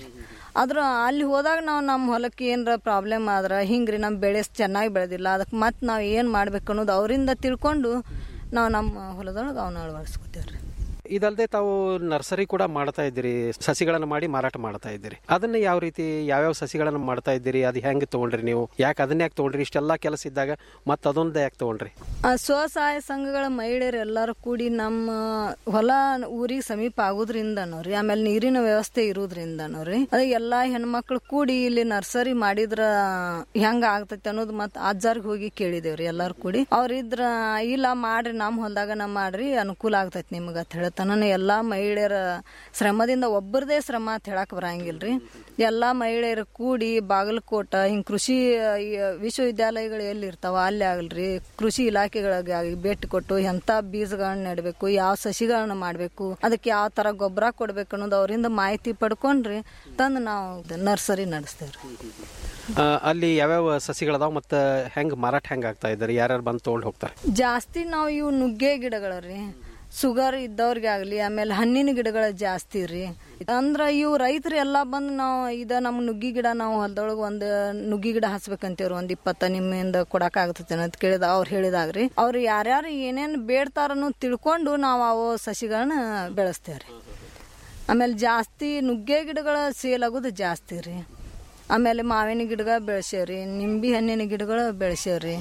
ಆದ್ರ ಅಲ್ಲಿ ಹೋದಾಗ ನಾವು ನಮ್ಮ ಹೊಲಕ್ಕೆ ಏನರ ಪ್ರಾಬ್ಲಮ್ ಆದ್ರ ಹಿಂಗ್ರಿ ನಮ್ಮ ಬೆಳೆ ಚೆನ್ನಾಗಿ ಬೆಳೆದಿಲ್ಲ ಅದಕ್ಕೆ ಮತ್ತೆ ನಾವು ಏನು ಮಾಡ್ಬೇಕು ಅನ್ನೋದು ಅವರಿಂದ ತಿಳ್ಕೊಂಡು ನಾವು ನಮ್ಮ ಹೊಲದೊಳಗೆ ಅವನ್ನ ಅಳವಡಿಸ್ಕೊತೇವ್ರಿ ಇದಲ್ಲದೆ ತಾವು ನರ್ಸರಿ ಕೂಡ ಮಾಡ್ತಾ ಇದ್ದೀರಿ ಸಸಿಗಳನ್ನು ಮಾಡಿ ಮಾರಾಟ ಮಾಡ್ತಾ ಇದ್ದೀರಿ ಅದನ್ನ ಯಾವ ರೀತಿ ಯಾವ್ಯಾವ ಸಸಿಗಳನ್ನು ಮಾಡ್ತಾ ಇದ್ದೀರಿ ಅದು ಹೆಂಗೆ ತಗೊಂಡ್ರಿ ನೀವು ಯಾಕೆ ಅದನ್ನ ಯಾಕೆ ತಗೊಂಡ್ರಿ ಇಷ್ಟೆಲ್ಲ ಕೆಲಸ ಇದ್ದಾಗ ಮತ್ತೆ ಅದೊಂದು ಯಾಕೆ ತಗೊಂಡ್ರಿ ಆ ಸ್ವಸಹಾಯ ಸಂಘಗಳ ಮಹಿಳೆಯರು ಎಲ್ಲರೂ ಕೂಡಿ ನಮ್ಮ ಹೊಲ ಊರಿಗೆ ಸಮೀಪ ಆಗೋದ್ರಿಂದನೂ ರೀ ಆಮೇಲೆ ನೀರಿನ ವ್ಯವಸ್ಥೆ ಇರೋದ್ರಿಂದನೂ ರೀ ಅದೇ ಎಲ್ಲಾ ಹೆಣ್ಮಕ್ಳು ಕೂಡಿ ಇಲ್ಲಿ ನರ್ಸರಿ ಮಾಡಿದ್ರ ಹೆಂಗ ಆಗ್ತೈತಿ ಅನ್ನೋದು ಮತ್ತೆ ಅಜ್ಜಾರ್ಗೆ ಹೋಗಿ ಕೇಳಿದೇವ್ರಿ ಎಲ್ಲಾರು ಕೂಡಿ ಅವ್ರಿದ್ರ ಇಲ್ಲ ಮಾಡ್ರಿ ನಮ್ಮ ಹೊಲದಾಗ ನಾ ಮಾಡ್ರಿ ಅನುಕೂಲ ಆಗ್ತೈತಿ ನಿಮ್ಗೆ ಅಂತ ಹೇಳ್ತಾನ ಎಲ್ಲಾ ಮಹಿಳೆಯರ ಶ್ರಮದಿಂದ ಒಬ್ಬರದೇ ಶ್ರಮ ಅಂತ ಹೇಳಕ್ ಬರಂಗಿಲ್ರಿ ಎಲ್ಲಾ ಮಹಿಳೆಯರು ಕೂಡಿ ಬಾಗಲಕೋಟ ಹಿಂಗ್ ಕೃಷಿ ಆ, ಈ ವಿಶ್ವವಿದ್ಯಾಲಯಗಳು ಎಲ್ಲಿ ಇರ್ತಾವ ಅಲ್ಲಿ ಆಗಲ್ರಿ ಕೃಷಿ ಇಲಾಖೆಗಳಿಗೆ ಆಗಿ ಭೇಟಿ ಕೊಟ್ಟು ಎಂತ ಬೀಜಗಳನ್ನ ನೆಡಬೇಕು ಯಾವ ಸಸಿಗಳನ್ನ ಮಾಡಬೇಕು ಅದಕ್ಕೆ ಯಾವ ತರ ಗೊಬ್ಬರ ಕೊಡ್ಬೇಕು ಅನ್ನೋದು ಅವರಿಂದ ಮಾಹಿತಿ ಪಡ್ಕೊಂಡ್ರಿ ತಂದು ನಾವು ನರ್ಸರಿ ನಡೆಸ್ತೇವ್ರಿ ಆ, ಅಲ್ಲಿ ಯಾವ್ಯಾವ ಸಸಿಗಳದಾವ ಮತ್ತು ಹೆಂಗೆ ಮಾರಾಟ ಹೆಂಗೆ ಆಗ್ತಾ ಇದ್ದಾರೆ ಯಾರ್ಯಾರು ಬಂದು ತೊಗೊಂಡು ಹೋಗ್ತಾರೆ ಜಾಸ್ತಿ ನಾವು ಇವು ನುಗ್ಗೆ ಗಿಡಗಳ ರೀ ಸುಗರ್ ಇದ್ದವ್ರಿಗೆ ಆಗ್ಲಿ ಆಮೇಲೆ ಹಣ್ಣಿನ ಗಿಡಗಳ ಜಾಸ್ತಿ ರೀ ಅಂದ್ರ ಇವು ರೈತರು ಎಲ್ಲಾ ಬಂದು ನಾವು ಇದ ನಮ್ಮ ನುಗ್ಗಿ ಗಿಡ ನಾವು ಹೊಲದೊಳಗೆ ಒಂದು ನುಗ್ಗಿ ಗಿಡ ಹಚ್ಬೇಕಂತೇವ್ರಿ ಒಂದ್ ಇಪ್ಪತ್ತ ನಿಮ್ಮಿಂದ ಕೊಡಕ್ ಆಗ್ತೈತೆ ಅಂತ ಕೇಳಿದ ಅವ್ರು ಹೇಳಿದಾಗ್ರಿ ಅವ್ರು ಯಾರ್ಯಾರು ಏನೇನ್ ಬೇಡ್ತಾರನ್ನು ತಿಳ್ಕೊಂಡು ನಾವು ಅವು ಸಸಿಗಳನ್ನ ಬೆಳೆಸ್ತೇವ್ರಿ ಆಮೇಲೆ ಜಾಸ್ತಿ ನುಗ್ಗೆ ಗಿಡಗಳ ಸೇಲ್ ಆಗೋದು ಜಾಸ್ತಿ ರೀ ಆಮೇಲೆ ಮಾವಿನ ಗಿಡಗಳ ಬೆಳೆಸೇವ್ರಿ ನಿಂಬೆ ಹಣ್ಣಿನ ಗಿಡಗಳು ಬೆಳೆಸೇವ್ರಿ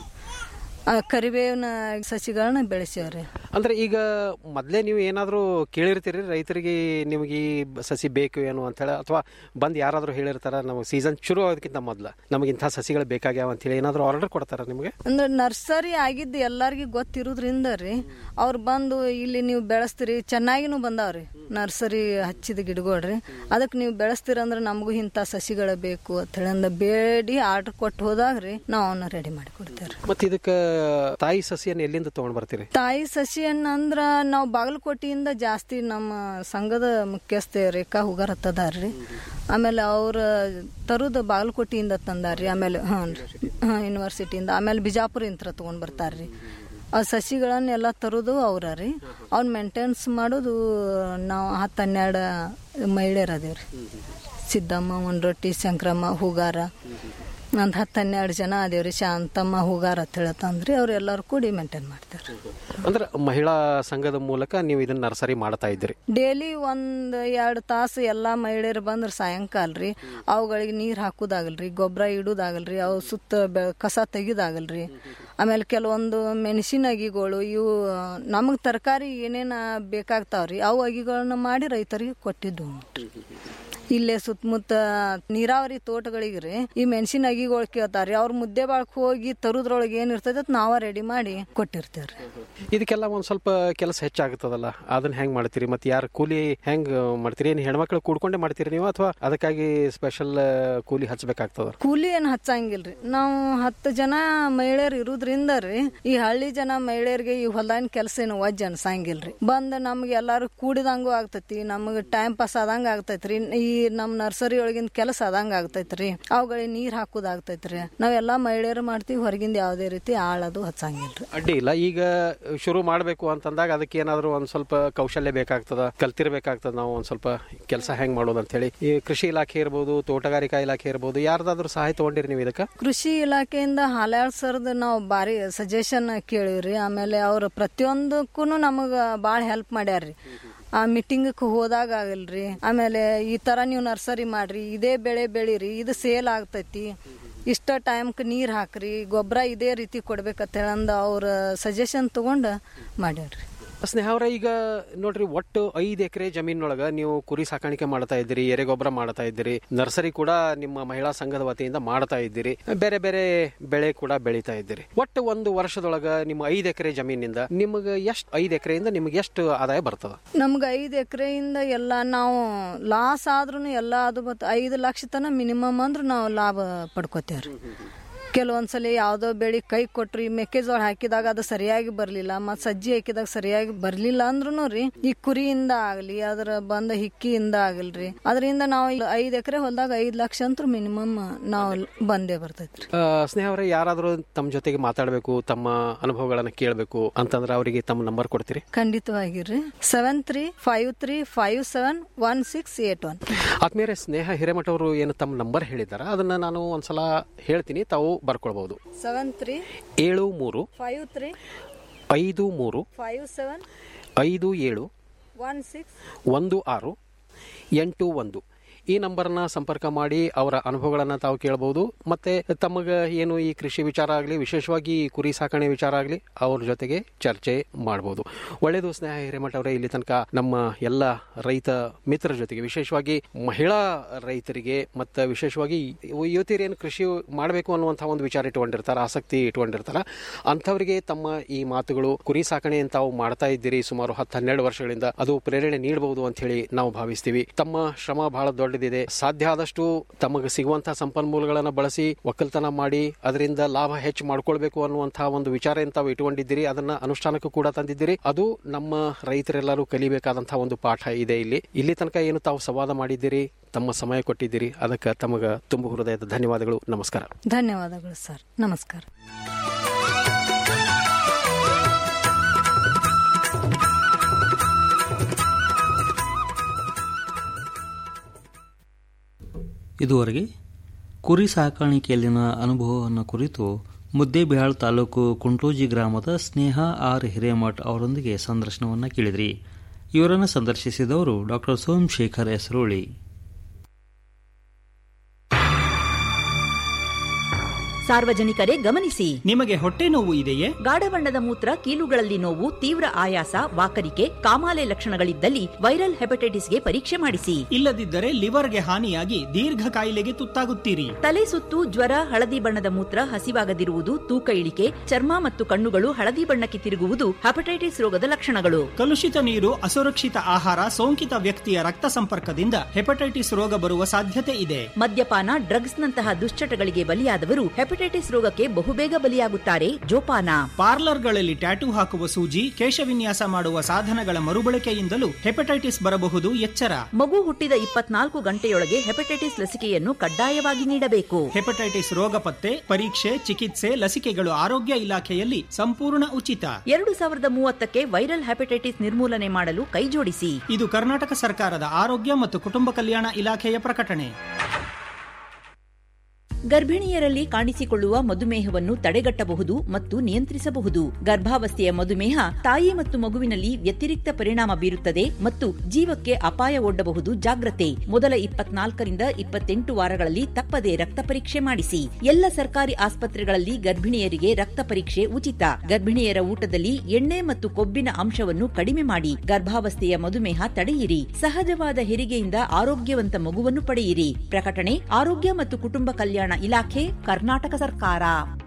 ಆ, ಕರಿಬೇವಿನ ಸಸಿಗಳನ್ನ ಬೆಳೆಸೇವ್ರಿ ಅಂದ್ರೆ ಈಗ ಮೊದಲೇ ನೀವು ಏನಾದರೂ ಕೇಳಿರ್ತೀರಿ ರೈತರಿಗೆ ನಿಮಗೆ ಈ ಸಸಿ ಬೇಕು ಏನು ಅಂತೇಳಿ ಅಥವಾ ಬಂದು ಯಾರಾದರೂ ಹೇಳಿರ್ತಾರ ನಮಗೆ ಸೀಸನ್ ಶುರು ಆಗೋದಕ್ಕಿಂತ ಮೊದಲು ನಮಗೆ ಇಂಥ ಸಸಿಗಳು ಬೇಕಾಗ್ಯಾವ ಅಂತೇಳಿ ಏನಾದರೂ ಆರ್ಡರ್ ಕೊಡ್ತಾರ ನಿಮಗೆ ಅಂದ್ರೆ ನರ್ಸರಿ ಆಗಿದ್ದು ಎಲ್ಲಾರ್ಗಿ ಗೊತ್ತಿರೋದ್ರಿಂದ ರೀ ಅವ್ರು ಬಂದು ಇಲ್ಲಿ ನೀವು ಬೆಳೆಸ್ತೀರಿ ಚೆನ್ನಾಗಿನೂ ಬಂದಾವ್ರಿ ನರ್ಸರಿ ಹಚ್ಚಿದ ಗಿಡಗಳ್ರಿ ಅದಕ್ಕೆ ನೀವು ಬೆಳೆಸ್ತೀರಂದ್ರೆ ನಮಗೂ ಇಂಥ ಸಸಿಗಳು ಬೇಕು ಅಂತ ಹೇಳಿ ಅಂದ ಬೇಡಿ ಆರ್ಡರ್ ಕೊಟ್ಟು ಹೋದಾಗ್ರಿ ನಾವು ಅವನ್ನ ರೆಡಿ ಮಾಡಿ ಕೊಡ್ತೇವ್ರಿ ಮತ್ತೆ ಇದಕ್ಕೆ ತಾಯಿ ಸಸಿಯನ್ನು ಎಲ್ಲಿಂದ ತೊಗೊಂಡು ಬರ್ತೀರಿ ತಾಯಿ ಸಸಿಯನ್ನ ಅಂದ್ರ ನಾವು ಬಾಗಲಕೋಟೆಯಿಂದ ಜಾಸ್ತಿ ನಮ್ಮ ಸಂಘದ ಮುಖ್ಯಸ್ಥೆ ರೇಖಾ ಹುಗಾರ್ ಹತ್ತದಾರ್ರಿ ಆಮೇಲೆ ಅವ್ರ ತರುದು ಬಾಗಲಕೋಟೆಯಿಂದ ತಂದಾರ್ರಿ ಆಮೇಲೆ ಹಾಂ ಹಾಂ ಯೂನಿವರ್ಸಿಟಿಯಿಂದ ಆಮೇಲೆ ಬಿಜಾಪುರಿಂದ ತಗೊಂಡ್ ಬರ್ತಾರ್ರಿ ಆ ಸಸಿಗಳನ್ನೆಲ್ಲ ತರೋದು ಅವ್ರ ರೀ ಅವ್ನ ಮೇಂಟೆನ್ಸ್ ಮಾಡೋದು ನಾವು ಹತ್ತು ಹನ್ನೆರಡು ಮಹಿಳೆಯರು ಅದೇವ್ರಿ ಸಿದ್ದಮ್ಮ ಒಂಡ್ರೊಟ್ಟಿ ಶಂಕ್ರಮ್ಮ ಹೂಗಾರ ಒಂದು ಹತ್ತು ಹನ್ನೆರಡು ಜನ ಅದೇವ್ರಿ ಶಾಂತಮ್ಮ ಹೂಗಾರ ಅಂತ ಹೇಳತ್ತಂದ್ರಿ ಅವ್ರು ಎಲ್ಲರೂ ಕೂಡಿ ಮೇಂಟೈನ್ ಮಾಡ್ತಾರೆ ಅಂದ್ರೆ ಮಹಿಳಾ ಸಂಘದ ಮೂಲಕ ನೀವು ಇದನ್ನ ನರ್ಸರಿ ಮಾಡ್ತಾ ಇದ್ದೀರಿ ಡೈಲಿ ಒಂದು ಎರಡು ತಾಸು ಎಲ್ಲ ಮಹಿಳೆಯರು ಬಂದ್ರೆ ಸಾಯಂಕಾಲ ರೀ ಅವುಗಳಿಗೆ ನೀರು ಹಾಕೋದಾಗಲ್ರಿ ಗೊಬ್ಬರ ಇಡೋದಾಗಲ್ರಿ ಅವು ಸುತ್ತ ಬೆ ಕಸ ತೆಗಿದಾಗಲ್ರಿ ಆಮೇಲೆ ಕೆಲವೊಂದು ಮೆಣಸಿನ ಅಗಿಗಳು ಇವು ನಮಗೆ ತರಕಾರಿ ಏನೇನು ಬೇಕಾಗ್ತಾವ್ರಿ ಅವು ಅಗಿಗಳನ್ನ ಮಾಡಿ ರೈತರಿಗೆ ಕೊಟ್ಟಿದ್ದು ಉಂಟ್ರಿ. ಇಲ್ಲೇ ಸುತ್ತಮುತ್ತ ನೀರಾವರಿ ತೋಟಗಳಿಗೆ ರೀ ಈ ಮೆಣಸಿನ ಅಗಿಗಳು ಕೇಳ್ತಾರ್ರಿ ಅವ್ರ ಮುದ್ದೆ ಬಾಳಕ್ ಹೋಗಿ ತರುದ್ರೊಳಗೆ ಏನ್ ಇರ್ತೈತೆ ಅದ್ ನಾವ ರೆಡಿ ಮಾಡಿ ಕೊಟ್ಟಿರ್ತೇವ್ರಿ ಇದಕ್ಕೆಲ್ಲ ಒಂದು ಸ್ವಲ್ಪ ಕೆಲಸ ಹೆಚ್ಚಾಗುತ್ತದಲ್ಲ ಅದನ್ನ ಹೆಂಗ್ ಮಾಡ್ತೀರಿ ಮತ್ತೆ ಯಾರು ಕೂಲಿ ಹೆಂಗ್ ಮಾಡ್ತೀರಿ ಏನು ಹೆಣ್ಮಕ್ಳು ಕೂಡ್ಕೊಂಡೇ ಮಾಡ್ತೀರಿ ನೀವು ಅಥವಾ ಅದಕ್ಕಾಗಿ ಸ್ಪೆಷಲ್ ಕೂಲಿ ಹಚ್ಬೇಕಾಗ್ತದ ಕೂಲಿ ಏನ್ ಹಚ್ಚಂಗಿಲ್ರಿ ನಾವು ಹತ್ತು ಜನ ಮಹಿಳೆಯರು ಇರುದ್ರಿಂದ ರೀ ಈ ಹಳ್ಳಿ ಜನ ಮಹಿಳೆಯರಿಗೆ ಈ ಹೊಲದಾನ ಕೆಲಸ ಏನು ವಜ್ಜ ಅನ್ಸಂಗಿಲ್ರಿ ಬಂದ್ ನಮ್ಗೆ ಎಲ್ಲಾರು ಕೂಡಿದಂಗೂ ಆಗ್ತೈತಿ ನಮ್ಗೆ ಟೈಮ್ ಪಾಸ್ ಆದಂಗ ಆಗ್ತೈತ್ರಿ ಈ ನಮ್ ನರ್ಸರಿ ಒಳಗಿನ ಕೆಲಸ ಆದಂಗ ಆಗ್ತೈತ್ರಿ ಅವುಗಳಿಗೆ ನೀರ್ ಹಾಕುದ್ ಆಗ್ತೈತ್ರಿ ನಾವೆಲ್ಲಾ ಮಹಿಳೆಯರು ಮಾಡ್ತೀವಿ ಹೊರಗಿಂದ ಯಾವ್ದೇ ರೀತಿ ಆಳದು ಹಚ್ಚಂಗಿಲ್ರಿ ಅಡ್ಡಿ ಇಲ್ಲ ಈಗ ಶುರು ಮಾಡಬೇಕು ಅಂತಂದಾಗ ಅದಕ್ಕೆ ಏನಾದರೂ ಒಂದು ಸ್ವಲ್ಪ ಕೌಶಲ್ಯ ಬೇಕಾಗ್ತದ ಕಲ್ತಿರ್ಬೇಕಾಗ್ತದ ನಾವು ಒಂದು ಸ್ವಲ್ಪ ಕೆಲಸ ಹೆಂಗ್ ಮಾಡೋದು ಅಂತ ಹೇಳಿ ಈ ಕೃಷಿ ಇಲಾಖೆ ಇರ್ಬೋದು ತೋಟಗಾರಿಕಾ ಇಲಾಖೆ ಇರ್ಬೋದು ಯಾರ್ದಾದ್ರೂ ಸಹಾಯ ತಗೊಂಡಿರಿ ನೀವು ಇದಕ್ಕೆ ಕೃಷಿ ಇಲಾಖೆಯಿಂದ ಹಾಲ್ಯಾಳ್ ಸರ್ದು ನಾವು ಭಾರಿ ಸಜೆಷನ್ ಕೇಳಿವ್ರಿ ಆಮೇಲೆ ಅವ್ರು ಪ್ರತಿಯೊಂದಕ್ಕೂ ನಮಗ ಭಾಳ ಹೆಲ್ಪ್ ಮಾಡ್ಯಾರ್ರಿ ಆ ಮೀಟಿಂಗಕ್ಕೆ ಹೋದಾಗ ಆಗಲ್ರಿ ಆಮೇಲೆ ಈ ತರ ನೀವು ನರ್ಸರಿ ಮಾಡ್ರಿ ಇದೇ ಬೆಳೆ ಬೆಳೀರಿ ಇದು ಸೇಲ್ ಆಗ್ತೈತಿ ಇಷ್ಟ ಟೈಮ್ಗೆ ನೀರ್ ಹಾಕ್ರಿ ಗೊಬ್ಬರ ಇದೇ ರೀತಿ ಕೊಡ್ಬೇಕಂತ ಹೇಳಂದ ಅವ್ರ ಸಜೆಷನ್ ತಗೊಂಡ ಮಾಡ್ಯಾರ್ರಿ ಸ್ನೇಹ ಅವ್ರ ಈಗ ನೋಡ್ರಿ ಒಟ್ಟು ಐದು ಎಕರೆ ಜಮೀನೊಳಗ ನೀವು ಕುರಿ ಸಾಕಾಣಿಕೆ ಮಾಡ್ತಾ ಇದ್ದೀರಿ ಎರೆಗೊಬ್ಬರ ಮಾಡ್ತಾ ಇದ್ದೀರಿ ನರ್ಸರಿ ಕೂಡ ನಿಮ್ಮ ಮಹಿಳಾ ಸಂಘದ ವತಿಯಿಂದ ಮಾಡ್ತಾ ಇದ್ದೀರಿ ಬೇರೆ ಬೇರೆ ಬೆಳೆ ಕೂಡ ಬೆಳೀತಾ ಇದ್ದೀರಿ ಒಟ್ಟು ಒಂದು ವರ್ಷದೊಳಗ ನಿಮ್ಮ ಐದು ಎಕರೆ ಜಮೀನಿಂದ ನಿಮಗೆ ಎಷ್ಟು ಐದು ಎಕರೆಯಿಂದ ನಿಮ್ಗೆ ಎಷ್ಟು ಆದಾಯ ಬರ್ತದ ನಮ್ಗೆ ಐದು ಎಕರೆಯಿಂದ ಎಲ್ಲ ನಾವು ಲಾಸ್ ಆದ್ರೂ ಎಲ್ಲ ಅದು ಬತ್ ಐದು ಲಕ್ಷ ತನ ಮಿನಿಮಮ್ ಅಂದ್ರೆ ನಾವು ಲಾಭ ಪಡ್ಕೋತೇವ್ರಿ ಕೆಲವೊಂದ್ಸಲಿ ಯಾವ್ದೋ ಬೆಳಿ ಕೈ ಕೊಟ್ರಿ ಮೆಕ್ಕೆಜೋಳ ಹಾಕಿದಾಗ ಅದು ಸರಿಯಾಗಿ ಬರ್ಲಿಲ್ಲ ಮತ್ ಸಜ್ಜಿ ಹಾಕಿದಾಗ ಸರಿಯಾಗಿ ಬರ್ಲಿಲ್ಲ ಅಂದ್ರೂ ರೀ ಈ ಕುರಿಯಿಂದ ಆಗ್ಲಿ ಅದ್ರ ಬಂದ ಹಿಕ್ಕಿಯಿಂದ ಆಗಲ್ರಿ ಅದರಿಂದ ನಾವು ಐದ್ ಎಕರೆ ಹೊಲದಾಗ ಐದ್ ಲಕ್ಷ ಅಂತೂ ಮಿನಿಮಮ್ ನಾವು ಬಂದೇ ಬರ್ತೈತ್ರಿ ಆ, ಸ್ನೇಹ ಅವರೇ ಯಾರಾದರೂ ತಮ್ಮ ಜೊತೆಗೆ ಮಾತಾಡಬೇಕು ತಮ್ಮ ಅನುಭವಗಳನ್ನ ಕೇಳಬೇಕು ಅಂತಂದ್ರೆ ಅವರಿಗೆ ತಮ್ಮ ನಂಬರ್ ಕೊಡ್ತೀರಿ ಖಂಡಿತವಾಗಿರ್ರಿ seven three five three five seven one six eight one ಆತ್ಮೀಯರೇ ಸ್ನೇಹ ಹಿರೇಮಠ ಅವರು ಏನು ತಮ್ಮ ನಂಬರ್ ಹೇಳಿದಾರ ಅದನ್ನ ನಾನು ಒಂದ್ಸಲ ಹೇಳ್ತೀನಿ ತಾವು ಬರ್ಕೊಳ್ಬಹುದು ಸೆವೆನ್ ತ್ರೀ ಏಳು ಮೂರು ಫೈವ್ ತ್ರೀ ಐದು ಮೂರು ಫೈವ್ ಸೆವೆನ್ ಐದು ಏಳು ಒನ್ ಸಿಕ್ಸ್ ಒಂದು ಆರು ಎಂಟು ಒಂದು ಈ ನಂಬರ್ನ ಸಂಪರ್ಕ ಮಾಡಿ ಅವರ ಅನುಭವಗಳನ್ನು ತಾವು ಕೇಳಬಹುದು ಮತ್ತೆ ತಮಗೆ ಏನು ಈ ಕೃಷಿ ವಿಚಾರ ಆಗಲಿ ವಿಶೇಷವಾಗಿ ಈ ಕುರಿ ಸಾಕಣೆ ವಿಚಾರ ಆಗಲಿ ಅವ್ರ ಜೊತೆಗೆ ಚರ್ಚೆ ಮಾಡಬಹುದು ಒಳ್ಳೆಯದು ಸ್ನೇಹ ಹಿರೇಮಠ ಅವರೇ ಇಲ್ಲಿ ತನಕ ನಮ್ಮ ಎಲ್ಲ ರೈತ ಮಿತ್ರರ ಜೊತೆಗೆ ವಿಶೇಷವಾಗಿ ಮಹಿಳಾ ರೈತರಿಗೆ ಮತ್ತು ವಿಶೇಷವಾಗಿ ಯುವತಿಯರು ಏನು ಕೃಷಿ ಮಾಡಬೇಕು ಅನ್ನುವಂಥ ಒಂದು ವಿಚಾರ ಇಟ್ಕೊಂಡಿರ್ತಾರೆ ಆಸಕ್ತಿ ಇಟ್ಕೊಂಡಿರ್ತಾರ ಅಂಥವರಿಗೆ ತಮ್ಮ ಈ ಮಾತುಗಳು ಕುರಿ ಸಾಕಣೆ ಅಂತ ತಾವು ಮಾಡ್ತಾ ಇದ್ದೀರಿ ಸುಮಾರು ಹತ್ತು ಹನ್ನೆರಡು ವರ್ಷಗಳಿಂದ ಅದು ಪ್ರೇರಣೆ ನೀಡಬಹುದು ಅಂತ ಹೇಳಿ ನಾವು ಭಾವಿಸ್ತೀವಿ ತಮ್ಮ ಶ್ರಮ ಬಹಳ ದೊಡ್ಡದಿದೆ ಸಾಧ್ಯ ಆದಷ್ಟು ತಮಗೆ ಸಿಗುವಂತಹ ಸಂಪನ್ಮೂಲಗಳನ್ನು ಬಳಸಿ ಒಕ್ಕಲ್ತನ ಮಾಡಿ ಅದರಿಂದ ಲಾಭ ಹೆಚ್ಚು ಮಾಡ್ಕೊಳ್ಬೇಕು ಅನ್ನುವಂತಹ ಒಂದು ವಿಚಾರ ಏನ್ ತಾವು ಇಟ್ಕೊಂಡಿದ್ದೀರಿ ಅದನ್ನ ಅನುಷ್ಠಾನಕ್ಕೂ ಕೂಡ ತಂದಿದ್ದೀರಿ ಅದು ನಮ್ಮ ರೈತರೆಲ್ಲರೂ ಕಲಿಬೇಕಾದಂತಹ ಒಂದು ಪಾಠ ಇದೆ ಇಲ್ಲಿ ಇಲ್ಲಿ ತನಕ ಏನು ತಾವು ಸಂವಾದ ಮಾಡಿದ್ದೀರಿ ತಮ್ಮ ಸಮಯ ಕೊಟ್ಟಿದ್ದೀರಿ ಅದಕ್ಕೆ ತಮಗ ತುಂಬ ಹೃದಯದ ಧನ್ಯವಾದಗಳು ನಮಸ್ಕಾರ ಧನ್ಯವಾದಗಳು ಸರ್ ನಮಸ್ಕಾರ ಇದುವರೆಗೆ ಕುರಿ ಸಾಕಾಣಿಕೆಯಲ್ಲಿನ ಅನುಭವವನ್ನು ಕುರಿತು ಮುದ್ದೇಬಿಹಾಳ್ ತಾಲೂಕು ಕುಂಟೋಜಿ ಗ್ರಾಮದ ಸ್ನೇಹ ಆರ್ ಹಿರೇಮಠ್ ಅವರೊಂದಿಗೆ ಸಂದರ್ಶನವನ್ನು ಕೇಳಿದ್ರಿ ಇವರನ್ನು ಸಂದರ್ಶಿಸಿದವರು ಡಾಕ್ಟರ್ ಸೋಮಶೇಖರ್ ಹೆಸರೋಳಿ ಸಾರ್ವಜನಿಕರೇ ಗಮನಿಸಿ ನಿಮಗೆ ಹೊಟ್ಟೆ ನೋವು ಇದೆಯೇ ಗಾಢ ಬಣ್ಣದ ಮೂತ್ರ ಕೀಲುಗಳಲ್ಲಿ ನೋವು ತೀವ್ರ ಆಯಾಸ ವಾಕರಿಕೆ ಕಾಮಾಲೆ ಲಕ್ಷಣಗಳಿದ್ದಲ್ಲಿ ವೈರಲ್ ಹೆಪಟೈಟಿಸ್ಗೆ ಪರೀಕ್ಷೆ ಮಾಡಿಸಿ ಇಲ್ಲದಿದ್ದರೆ ಲಿವರ್ಗೆ ಹಾನಿಯಾಗಿ ದೀರ್ಘ ಕಾಯಿಲೆಗೆ ತುತ್ತಾಗುತ್ತೀರಿ ತಲೆ ಸುತ್ತು ಜ್ವರ ಹಳದಿ ಬಣ್ಣದ ಮೂತ್ರ ಹಸಿವಾಗದಿರುವುದು ತೂಕ ಇಳಿಕೆ ಚರ್ಮ ಮತ್ತು ಕಣ್ಣುಗಳು ಹಳದಿ ಬಣ್ಣಕ್ಕೆ ತಿರುಗುವುದು ಹೆಪಟೈಟಿಸ್ ರೋಗದ ಲಕ್ಷಣಗಳು ಕಲುಷಿತ ನೀರು ಅಸುರಕ್ಷಿತ ಆಹಾರ ಸೋಂಕಿತ ವ್ಯಕ್ತಿಯ ರಕ್ತ ಸಂಪರ್ಕದಿಂದ ಹೆಪಟೈಟಿಸ್ ರೋಗ ಬರುವ ಸಾಧ್ಯತೆ ಇದೆ ಮದ್ಯಪಾನ ಡ್ರಗ್ಸ್ನಂತಹ ದುಶ್ಚಟಗಳಿಗೆ ಬಲಿಯಾದವರು ಹೆಪಟೈಟಿಸ್ ರೋಗಕ್ಕೆ ಬಹುಬೇಗ ಬಲಿಯಾಗುತ್ತಾರೆ ಜೋಪಾನ ಪಾರ್ಲರ್ಗಳಲ್ಲಿ ಟ್ಯಾಟೂ ಹಾಕುವ ಸೂಜಿ ಕೇಶವಿನ್ಯಾಸ ಮಾಡುವ ಸಾಧನಗಳ ಮರುಬಳಕೆಯಿಂದಲೂ ಹೆಪಟೈಟಿಸ್ ಬರಬಹುದು ಎಚ್ಚರ ಮಗು ಹುಟ್ಟಿದ ಇಪ್ಪತ್ನಾಲ್ಕು ಗಂಟೆಯೊಳಗೆ ಹೆಪಟೈಟಿಸ್ ಲಸಿಕೆಯನ್ನು ಕಡ್ಡಾಯವಾಗಿ ನೀಡಬೇಕು ಹೆಪಟೈಟಿಸ್ ರೋಗ ಪತ್ತೆ ಪರೀಕ್ಷೆ ಚಿಕಿತ್ಸೆ ಲಸಿಕೆಗಳು ಆರೋಗ್ಯ ಇಲಾಖೆಯಲ್ಲಿ ಸಂಪೂರ್ಣ ಉಚಿತ ಎರಡು ಸಾವಿರದ ಮೂವತ್ತಕ್ಕೆ ವೈರಲ್ ಹೆಪಟೈಟಿಸ್ ನಿರ್ಮೂಲನೆ ಮಾಡಲು ಕೈಜೋಡಿಸಿ ಇದು ಕರ್ನಾಟಕ ಸರ್ಕಾರದ ಆರೋಗ್ಯ ಮತ್ತು ಕುಟುಂಬ ಕಲ್ಯಾಣ ಇಲಾಖೆಯ ಪ್ರಕಟಣೆ ಗರ್ಭಿಣಿಯರಲ್ಲಿ ಕಾಣಿಸಿಕೊಳ್ಳುವ ಮಧುಮೇಹವನ್ನು ತಡೆಗಟ್ಟಬಹುದು ಮತ್ತು ನಿಯಂತ್ರಿಸಬಹುದು ಗರ್ಭಾವಸ್ಥೆಯ ಮಧುಮೇಹ ತಾಯಿ ಮತ್ತು ಮಗುವಿನಲ್ಲಿ ವ್ಯತಿರಿಕ್ತ ಪರಿಣಾಮ ಬೀರುತ್ತದೆ ಮತ್ತು ಜೀವಕ್ಕೆ ಅಪಾಯ ಒಡ್ಡಬಹುದು ಜಾಗ್ರತೆ ಮೊದಲ ಇಪ್ಪತ್ನಾಲ್ಕರಿಂದ ಇಪ್ಪತ್ತೆಂಟು ವಾರಗಳಲ್ಲಿ ತಪ್ಪದೆ ರಕ್ತ ಪರೀಕ್ಷೆ ಮಾಡಿಸಿ ಎಲ್ಲ ಸರ್ಕಾರಿ ಆಸ್ಪತ್ರೆಗಳಲ್ಲಿ ಗರ್ಭಿಣಿಯರಿಗೆ ರಕ್ತ ಪರೀಕ್ಷೆ ಉಚಿತ ಗರ್ಭಿಣಿಯರ ಊಟದಲ್ಲಿ ಎಣ್ಣೆ ಮತ್ತು ಕೊಬ್ಬಿನ ಅಂಶವನ್ನು ಕಡಿಮೆ ಮಾಡಿ ಗರ್ಭಾವಸ್ಥೆಯ ಮಧುಮೇಹ ತಡೆಯಿರಿ ಸಹಜವಾದ ಹೆರಿಗೆಯಿಂದ ಆರೋಗ್ಯವಂತ ಮಗುವನ್ನು ಪಡೆಯಿರಿ ಪ್ರಕಟಣೆ ಆರೋಗ್ಯ ಮತ್ತು ಕುಟುಂಬ ಕಲ್ಯಾಣ ಇಲಾಖೆ ಕರ್ನಾಟಕ ಸರ್ಕಾರ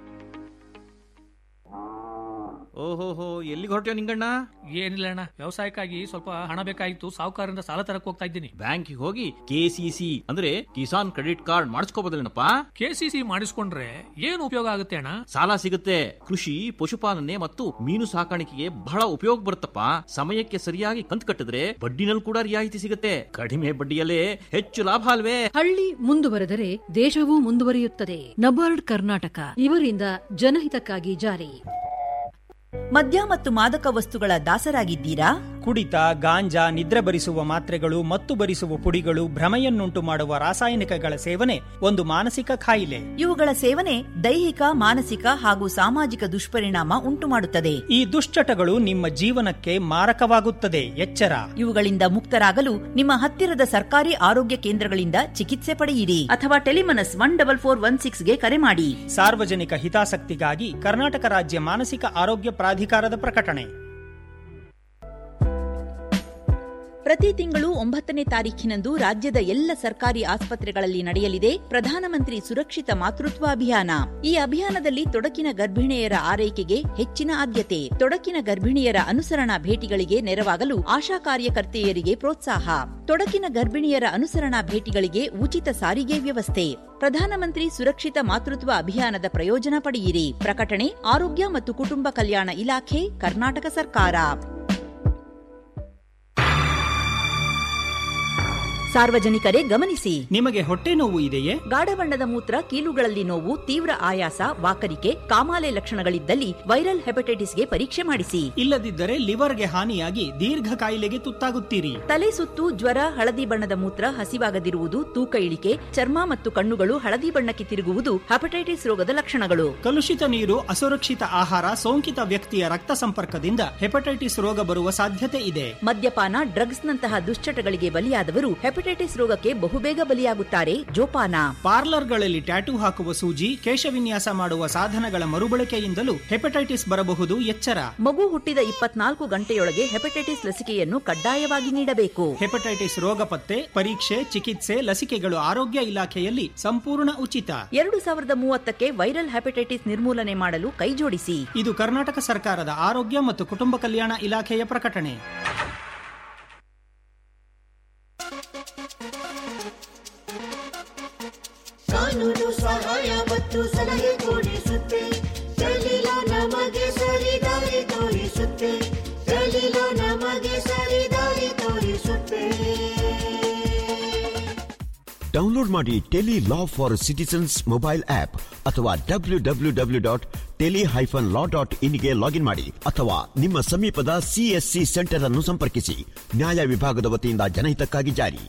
ಓಹೋಹೋ ಎಲ್ಲಿಗೆ ಹೊರಟ್ಯೋ ನಿಂಗಣ್ಣ ಏನಿಲ್ಲ ಅಣ್ಣ ವ್ಯವಸಾಯಕ್ಕಾಗಿ ಸ್ವಲ್ಪ ಹಣ ಬೇಕಾಗಿತ್ತು ಸಾಹುಕಾರರಿಂದ ಸಾಲ ತರಕ್ ಹೋಗ್ತಾ ಇದ್ದೀನಿ ಬ್ಯಾಂಕಿಗೆ ಹೋಗಿ ಕೆಸಿಸಿ ಅಂದ್ರೆ ಕಿಸಾನ್ ಕ್ರೆಡಿಟ್ ಕಾರ್ಡ್ ಮಾಡಿಸ್ಕೋಬೋದಲ್ಲೇನಪ್ಪ ಕೆಸಿಸಿ ಮಾಡಿಸ್ಕೊಂಡ್ರೆ ಏನು ಉಪಯೋಗ ಆಗುತ್ತೆ ಅಣ್ಣ ಸಾಲ ಸಿಗುತ್ತೆ ಕೃಷಿ ಪಶುಪಾಲನೆ ಮತ್ತು ಮೀನು ಸಾಕಾಣಿಕೆಗೆ ಬಹಳ ಉಪಯೋಗ ಬರುತ್ತಪ್ಪ ಸಮಯಕ್ಕೆ ಸರಿಯಾಗಿ ಕಂತು ಕಟ್ಟಿದ್ರೆ ಬಡ್ಡಿನಲ್ಲಿ ಕೂಡ ರಿಯಾಯಿತಿ ಸಿಗುತ್ತೆ ಕಡಿಮೆ ಬಡ್ಡಿಯಲ್ಲೇ ಹೆಚ್ಚು ಲಾಭ ಅಲ್ವೇ ಹಳ್ಳಿ ಮುಂದುವರೆದರೆ ದೇಶವೂ ಮುಂದುವರಿಯುತ್ತದೆ ನಬಾರ್ಡ್ ಕರ್ನಾಟಕ ಇವರಿಂದ ಜನಹಿತಕ್ಕಾಗಿ ಜಾರಿ ಮದ್ಯ ಮತ್ತು ಮಾದಕ ವಸ್ತುಗಳ ದಾಸರಾಗಿದ್ದೀರಾ ಕುಡಿತ ಗಾಂಜಾ ನಿದ್ರೆ ಬರಿಸುವ ಮಾತ್ರೆಗಳು ಮತ್ತು ಬರಿಸುವ ಪುಡಿಗಳು ಭ್ರಮೆಯನ್ನುಂಟು ಮಾಡುವ ರಾಸಾಯನಿಕಗಳ ಸೇವನೆ ಒಂದು ಮಾನಸಿಕ ಕಾಯಿಲೆ ಇವುಗಳ ಸೇವನೆ ದೈಹಿಕ ಮಾನಸಿಕ ಹಾಗೂ ಸಾಮಾಜಿಕ ದುಷ್ಪರಿಣಾಮ ಉಂಟುಮಾಡುತ್ತದೆ ಈ ದುಶ್ಚಟಗಳು ನಿಮ್ಮ ಜೀವನಕ್ಕೆ ಮಾರಕವಾಗುತ್ತದೆ ಎಚ್ಚರ ಇವುಗಳಿಂದ ಮುಕ್ತರಾಗಲು ನಿಮ್ಮ ಹತ್ತಿರದ ಸರ್ಕಾರಿ ಆರೋಗ್ಯ ಕೇಂದ್ರಗಳಿಂದ ಚಿಕಿತ್ಸೆ ಪಡೆಯಿರಿ ಅಥವಾ ಟೆಲಿಮನಸ್ ಒನ್ ಡಬಲ್ ಫೋರ್ ಒನ್ ಸಿಕ್ಸ್ಗೆ ಕರೆ ಮಾಡಿ ಸಾರ್ವಜನಿಕ ಹಿತಾಸಕ್ತಿಗಾಗಿ ಕರ್ನಾಟಕ ರಾಜ್ಯ ಮಾನಸಿಕ ಆರೋಗ್ಯ ಪ್ರಾಧಿಕಾರದ ಪ್ರಕಟಣೆ ಪ್ರತಿ ತಿಂಗಳು ಒಂಬತ್ತನೇ ತಾರೀಖಿನಂದು ರಾಜ್ಯದ ಎಲ್ಲ ಸರ್ಕಾರಿ ಆಸ್ಪತ್ರೆಗಳಲ್ಲಿ ನಡೆಯಲಿದೆ ಪ್ರಧಾನಮಂತ್ರಿ ಸುರಕ್ಷಿತ ಮಾತೃತ್ವ ಅಭಿಯಾನ ಈ ಅಭಿಯಾನದಲ್ಲಿ ತೊಡಕಿನ ಗರ್ಭಿಣಿಯರ ಆರೈಕೆಗೆ ಹೆಚ್ಚಿನ ಆದ್ಯತೆ ತೊಡಕಿನ ಗರ್ಭಿಣಿಯರ ಅನುಸರಣಾ ಭೇಟಿಗಳಿಗೆ ನೆರವಾಗಲು ಆಶಾ ಕಾರ್ಯಕರ್ತೆಯರಿಗೆ ಪ್ರೋತ್ಸಾಹ ತೊಡಕಿನ ಗರ್ಭಿಣಿಯರ ಅನುಸರಣಾ ಭೇಟಿಗಳಿಗೆ ಉಚಿತ ಸಾರಿಗೆ ವ್ಯವಸ್ಥೆ ಪ್ರಧಾನಮಂತ್ರಿ ಸುರಕ್ಷಿತ ಮಾತೃತ್ವ ಅಭಿಯಾನದ ಪ್ರಯೋಜನ ಪಡೆಯಿರಿ ಪ್ರಕಟಣೆ ಆರೋಗ್ಯ ಮತ್ತು ಕುಟುಂಬ ಕಲ್ಯಾಣ ಇಲಾಖೆ ಕರ್ನಾಟಕ ಸರ್ಕಾರ ಸಾರ್ವಜನಿಕರೇ ಗಮನಿಸಿ ನಿಮಗೆ ಹೊಟ್ಟೆ ನೋವು ಇದೆಯೇ ಗಾಢ ಬಣ್ಣದ ಮೂತ್ರ ಕೀಲುಗಳಲ್ಲಿ ನೋವು ತೀವ್ರ ಆಯಾಸ ವಾಕರಿಕೆ ಕಾಮಾಲೆ ಲಕ್ಷಣಗಳಿದ್ದಲ್ಲಿ ವೈರಲ್ ಹೆಪಟೈಟಿಸ್ಗೆ ಪರೀಕ್ಷೆ ಮಾಡಿಸಿ ಇಲ್ಲದಿದ್ದರೆ ಲಿವರ್ಗೆ ಹಾನಿಯಾಗಿ ದೀರ್ಘ ಕಾಯಿಲೆಗೆ ತುತ್ತಾಗುತ್ತೀರಿ ತಲೆ ಸುತ್ತು ಜ್ವರ ಹಳದಿ ಬಣ್ಣದ ಮೂತ್ರ ಹಸಿವಾಗದಿರುವುದು ತೂಕ ಇಳಿಕೆ ಚರ್ಮ ಮತ್ತು ಕಣ್ಣುಗಳು ಹಳದಿ ಬಣ್ಣಕ್ಕೆ ತಿರುಗುವುದು ಹೆಪಟೈಟಿಸ್ ರೋಗದ ಲಕ್ಷಣಗಳು ಕಲುಷಿತ ನೀರು ಅಸುರಕ್ಷಿತ ಆಹಾರ ಸೋಂಕಿತ ವ್ಯಕ್ತಿಯ ರಕ್ತ ಸಂಪರ್ಕದಿಂದ ಹೆಪಟೈಟಿಸ್ ರೋಗ ಬರುವ ಸಾಧ್ಯತೆ ಇದೆ ಮದ್ಯಪಾನ ಡ್ರಗ್ಸ್ನಂತಹ ದುಶ್ಚಟಗಳಿಗೆ ಬಲಿಯಾದವರು ಹೆಪಟೈಟಿಸ್ ರೋಗಕ್ಕೆ ಬಹುಬೇಗ ಬಲಿಯಾಗುತ್ತಾರೆ ಜೋಪಾನ ಪಾರ್ಲರ್ಗಳಲ್ಲಿ ಟ್ಯಾಟೂ ಹಾಕುವ ಸೂಜಿ ಕೇಶವಿನ್ಯಾಸ ಮಾಡುವ ಸಾಧನಗಳ ಮರುಬಳಕೆಯಿಂದಲೂ ಹೆಪಟೈಟಿಸ್ ಬರಬಹುದು ಎಚ್ಚರ ಮಗು ಹುಟ್ಟಿದ ಇಪ್ಪತ್ನಾಲ್ಕು ಗಂಟೆಯೊಳಗೆ ಹೆಪಟೈಟಿಸ್ ಲಸಿಕೆಯನ್ನು ಕಡ್ಡಾಯವಾಗಿ ನೀಡಬೇಕು ಹೆಪಟೈಟಿಸ್ ರೋಗ ಪತ್ತೆ ಪರೀಕ್ಷೆ ಚಿಕಿತ್ಸೆ ಲಸಿಕೆಗಳು ಆರೋಗ್ಯ ಇಲಾಖೆಯಲ್ಲಿ ಸಂಪೂರ್ಣ ಉಚಿತ ಎರಡು ಸಾವಿರದ ಮೂವತ್ತಕ್ಕೆ ವೈರಲ್ ಹೆಪಟೈಟಿಸ್ ನಿರ್ಮೂಲನೆ ಮಾಡಲು ಕೈಜೋಡಿಸಿ ಇದು ಕರ್ನಾಟಕ ಸರ್ಕಾರದ ಆರೋಗ್ಯ ಮತ್ತು ಕುಟುಂಬ ಕಲ್ಯಾಣ ಇಲಾಖೆಯ ಪ್ರಕಟಣೆ ಕಾನೂನು ಸಹಾಯ ಮತ್ತು ಸಲಹೆ ಕೊಡಿಸುತ್ತೆ ಕಲೀಲ ನಮಗೆ ಸರಿದಾರಿ ತೋರಿಸುತ್ತೆ ಕಲೀಲ ನಮಗೆ ಸರಿದಾರಿ ತೋರಿಸುತ್ತೆ ಡೌನ್ಲೋಡ್ ಮಾಡಿ tele law for citizens mobile app ಅಥವಾ W W W dot tele hyphen law dot ಇನ್ಗೆ ಲಾಗಿನ್ ಮಾಡಿ ಅಥವಾ ನಿಮ್ಮ ಸಮೀಪದ ಸಿಎಸ್ಸಿ ಸೆಂಟರ್ ಅನ್ನು ಸಂಪರ್ಕಿಸಿ ನ್ಯಾಯ ವಿಭಾಗದ ವತಿಯಿಂದ ಜನಹಿತಕ್ಕಾಗಿ ಜಾರಿ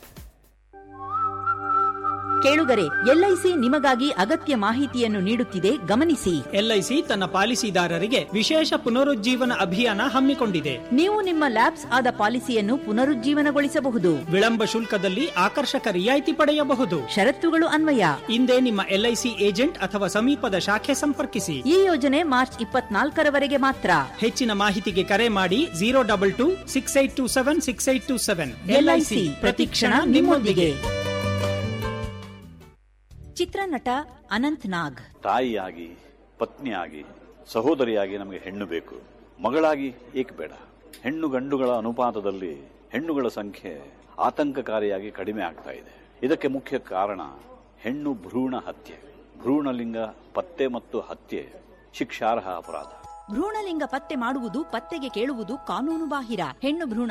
ಕೇಳುಗರೆ ಎಲ್ಐಸಿ ನಿಮಗಾಗಿ ಅಗತ್ಯ ಮಾಹಿತಿಯನ್ನು ನೀಡುತ್ತಿದೆ ಗಮನಿಸಿ ಎಲ್ಐಸಿ ತನ್ನ ಪಾಲಿಸಿದಾರರಿಗೆ ವಿಶೇಷ ಪುನರುಜ್ಜೀವನ ಅಭಿಯಾನ ಹಮ್ಮಿಕೊಂಡಿದೆ ನೀವು ನಿಮ್ಮ ಲ್ಯಾಬ್ಸ್ ಆದ ಪಾಲಿಸಿಯನ್ನು ಪುನರುಜ್ಜೀವನಗೊಳಿಸಬಹುದು ವಿಳಂಬ ಶುಲ್ಕದಲ್ಲಿ ಆಕರ್ಷಕ ರಿಯಾಯಿತಿ ಪಡೆಯಬಹುದು ಷರತ್ತುಗಳು ಅನ್ವಯ ಹಿಂದೆ ನಿಮ್ಮ ಎಲ್ಐಸಿ ಏಜೆಂಟ್ ಅಥವಾ ಸಮೀಪದ ಶಾಖೆ ಸಂಪರ್ಕಿಸಿ ಈ ಯೋಜನೆ ಮಾರ್ಚ್ ಇಪ್ಪತ್ನಾಲ್ಕರವರೆಗೆ ಮಾತ್ರ ಹೆಚ್ಚಿನ ಮಾಹಿತಿಗೆ ಕರೆ ಮಾಡಿ zero double two six eight two seven six eight two seven LIC ಪ್ರತಿಕ್ಷಣ ನಿಮ್ಮೊಂದಿಗೆ ಚಿತ್ರನಟ ಅನಂತ್ ನಾಗ್ ತಾಯಿಯಾಗಿ ಪತ್ನಿಯಾಗಿ ಸಹೋದರಿಯಾಗಿ ನಮಗೆ ಹೆಣ್ಣು ಬೇಕು ಮಗಳಾಗಿ ಏಕೆ ಬೇಡ ಹೆಣ್ಣು ಗಂಡುಗಳ ಅನುಪಾತದಲ್ಲಿ ಹೆಣ್ಣುಗಳ ಸಂಖ್ಯೆ ಆತಂಕಕಾರಿಯಾಗಿ ಕಡಿಮೆ ಆಗ್ತಾ ಇದೆ ಇದಕ್ಕೆ ಮುಖ್ಯ ಕಾರಣ ಹೆಣ್ಣು ಭ್ರೂಣ ಹತ್ಯೆ ಭ್ರೂಣಲಿಂಗ ಪತ್ತೆ ಮತ್ತು ಹತ್ಯೆ ಶಿಕ್ಷಾರ್ಹ ಅಪರಾಧ ಭ್ರೂಣಲಿಂಗ ಪತ್ತೆ ಮಾಡುವುದು ಪತ್ತೆಗೆ ಕೇಳುವುದು ಕಾನೂನು ಬಾಹಿರ ಹೆಣ್ಣು ಭ್ರೂಣ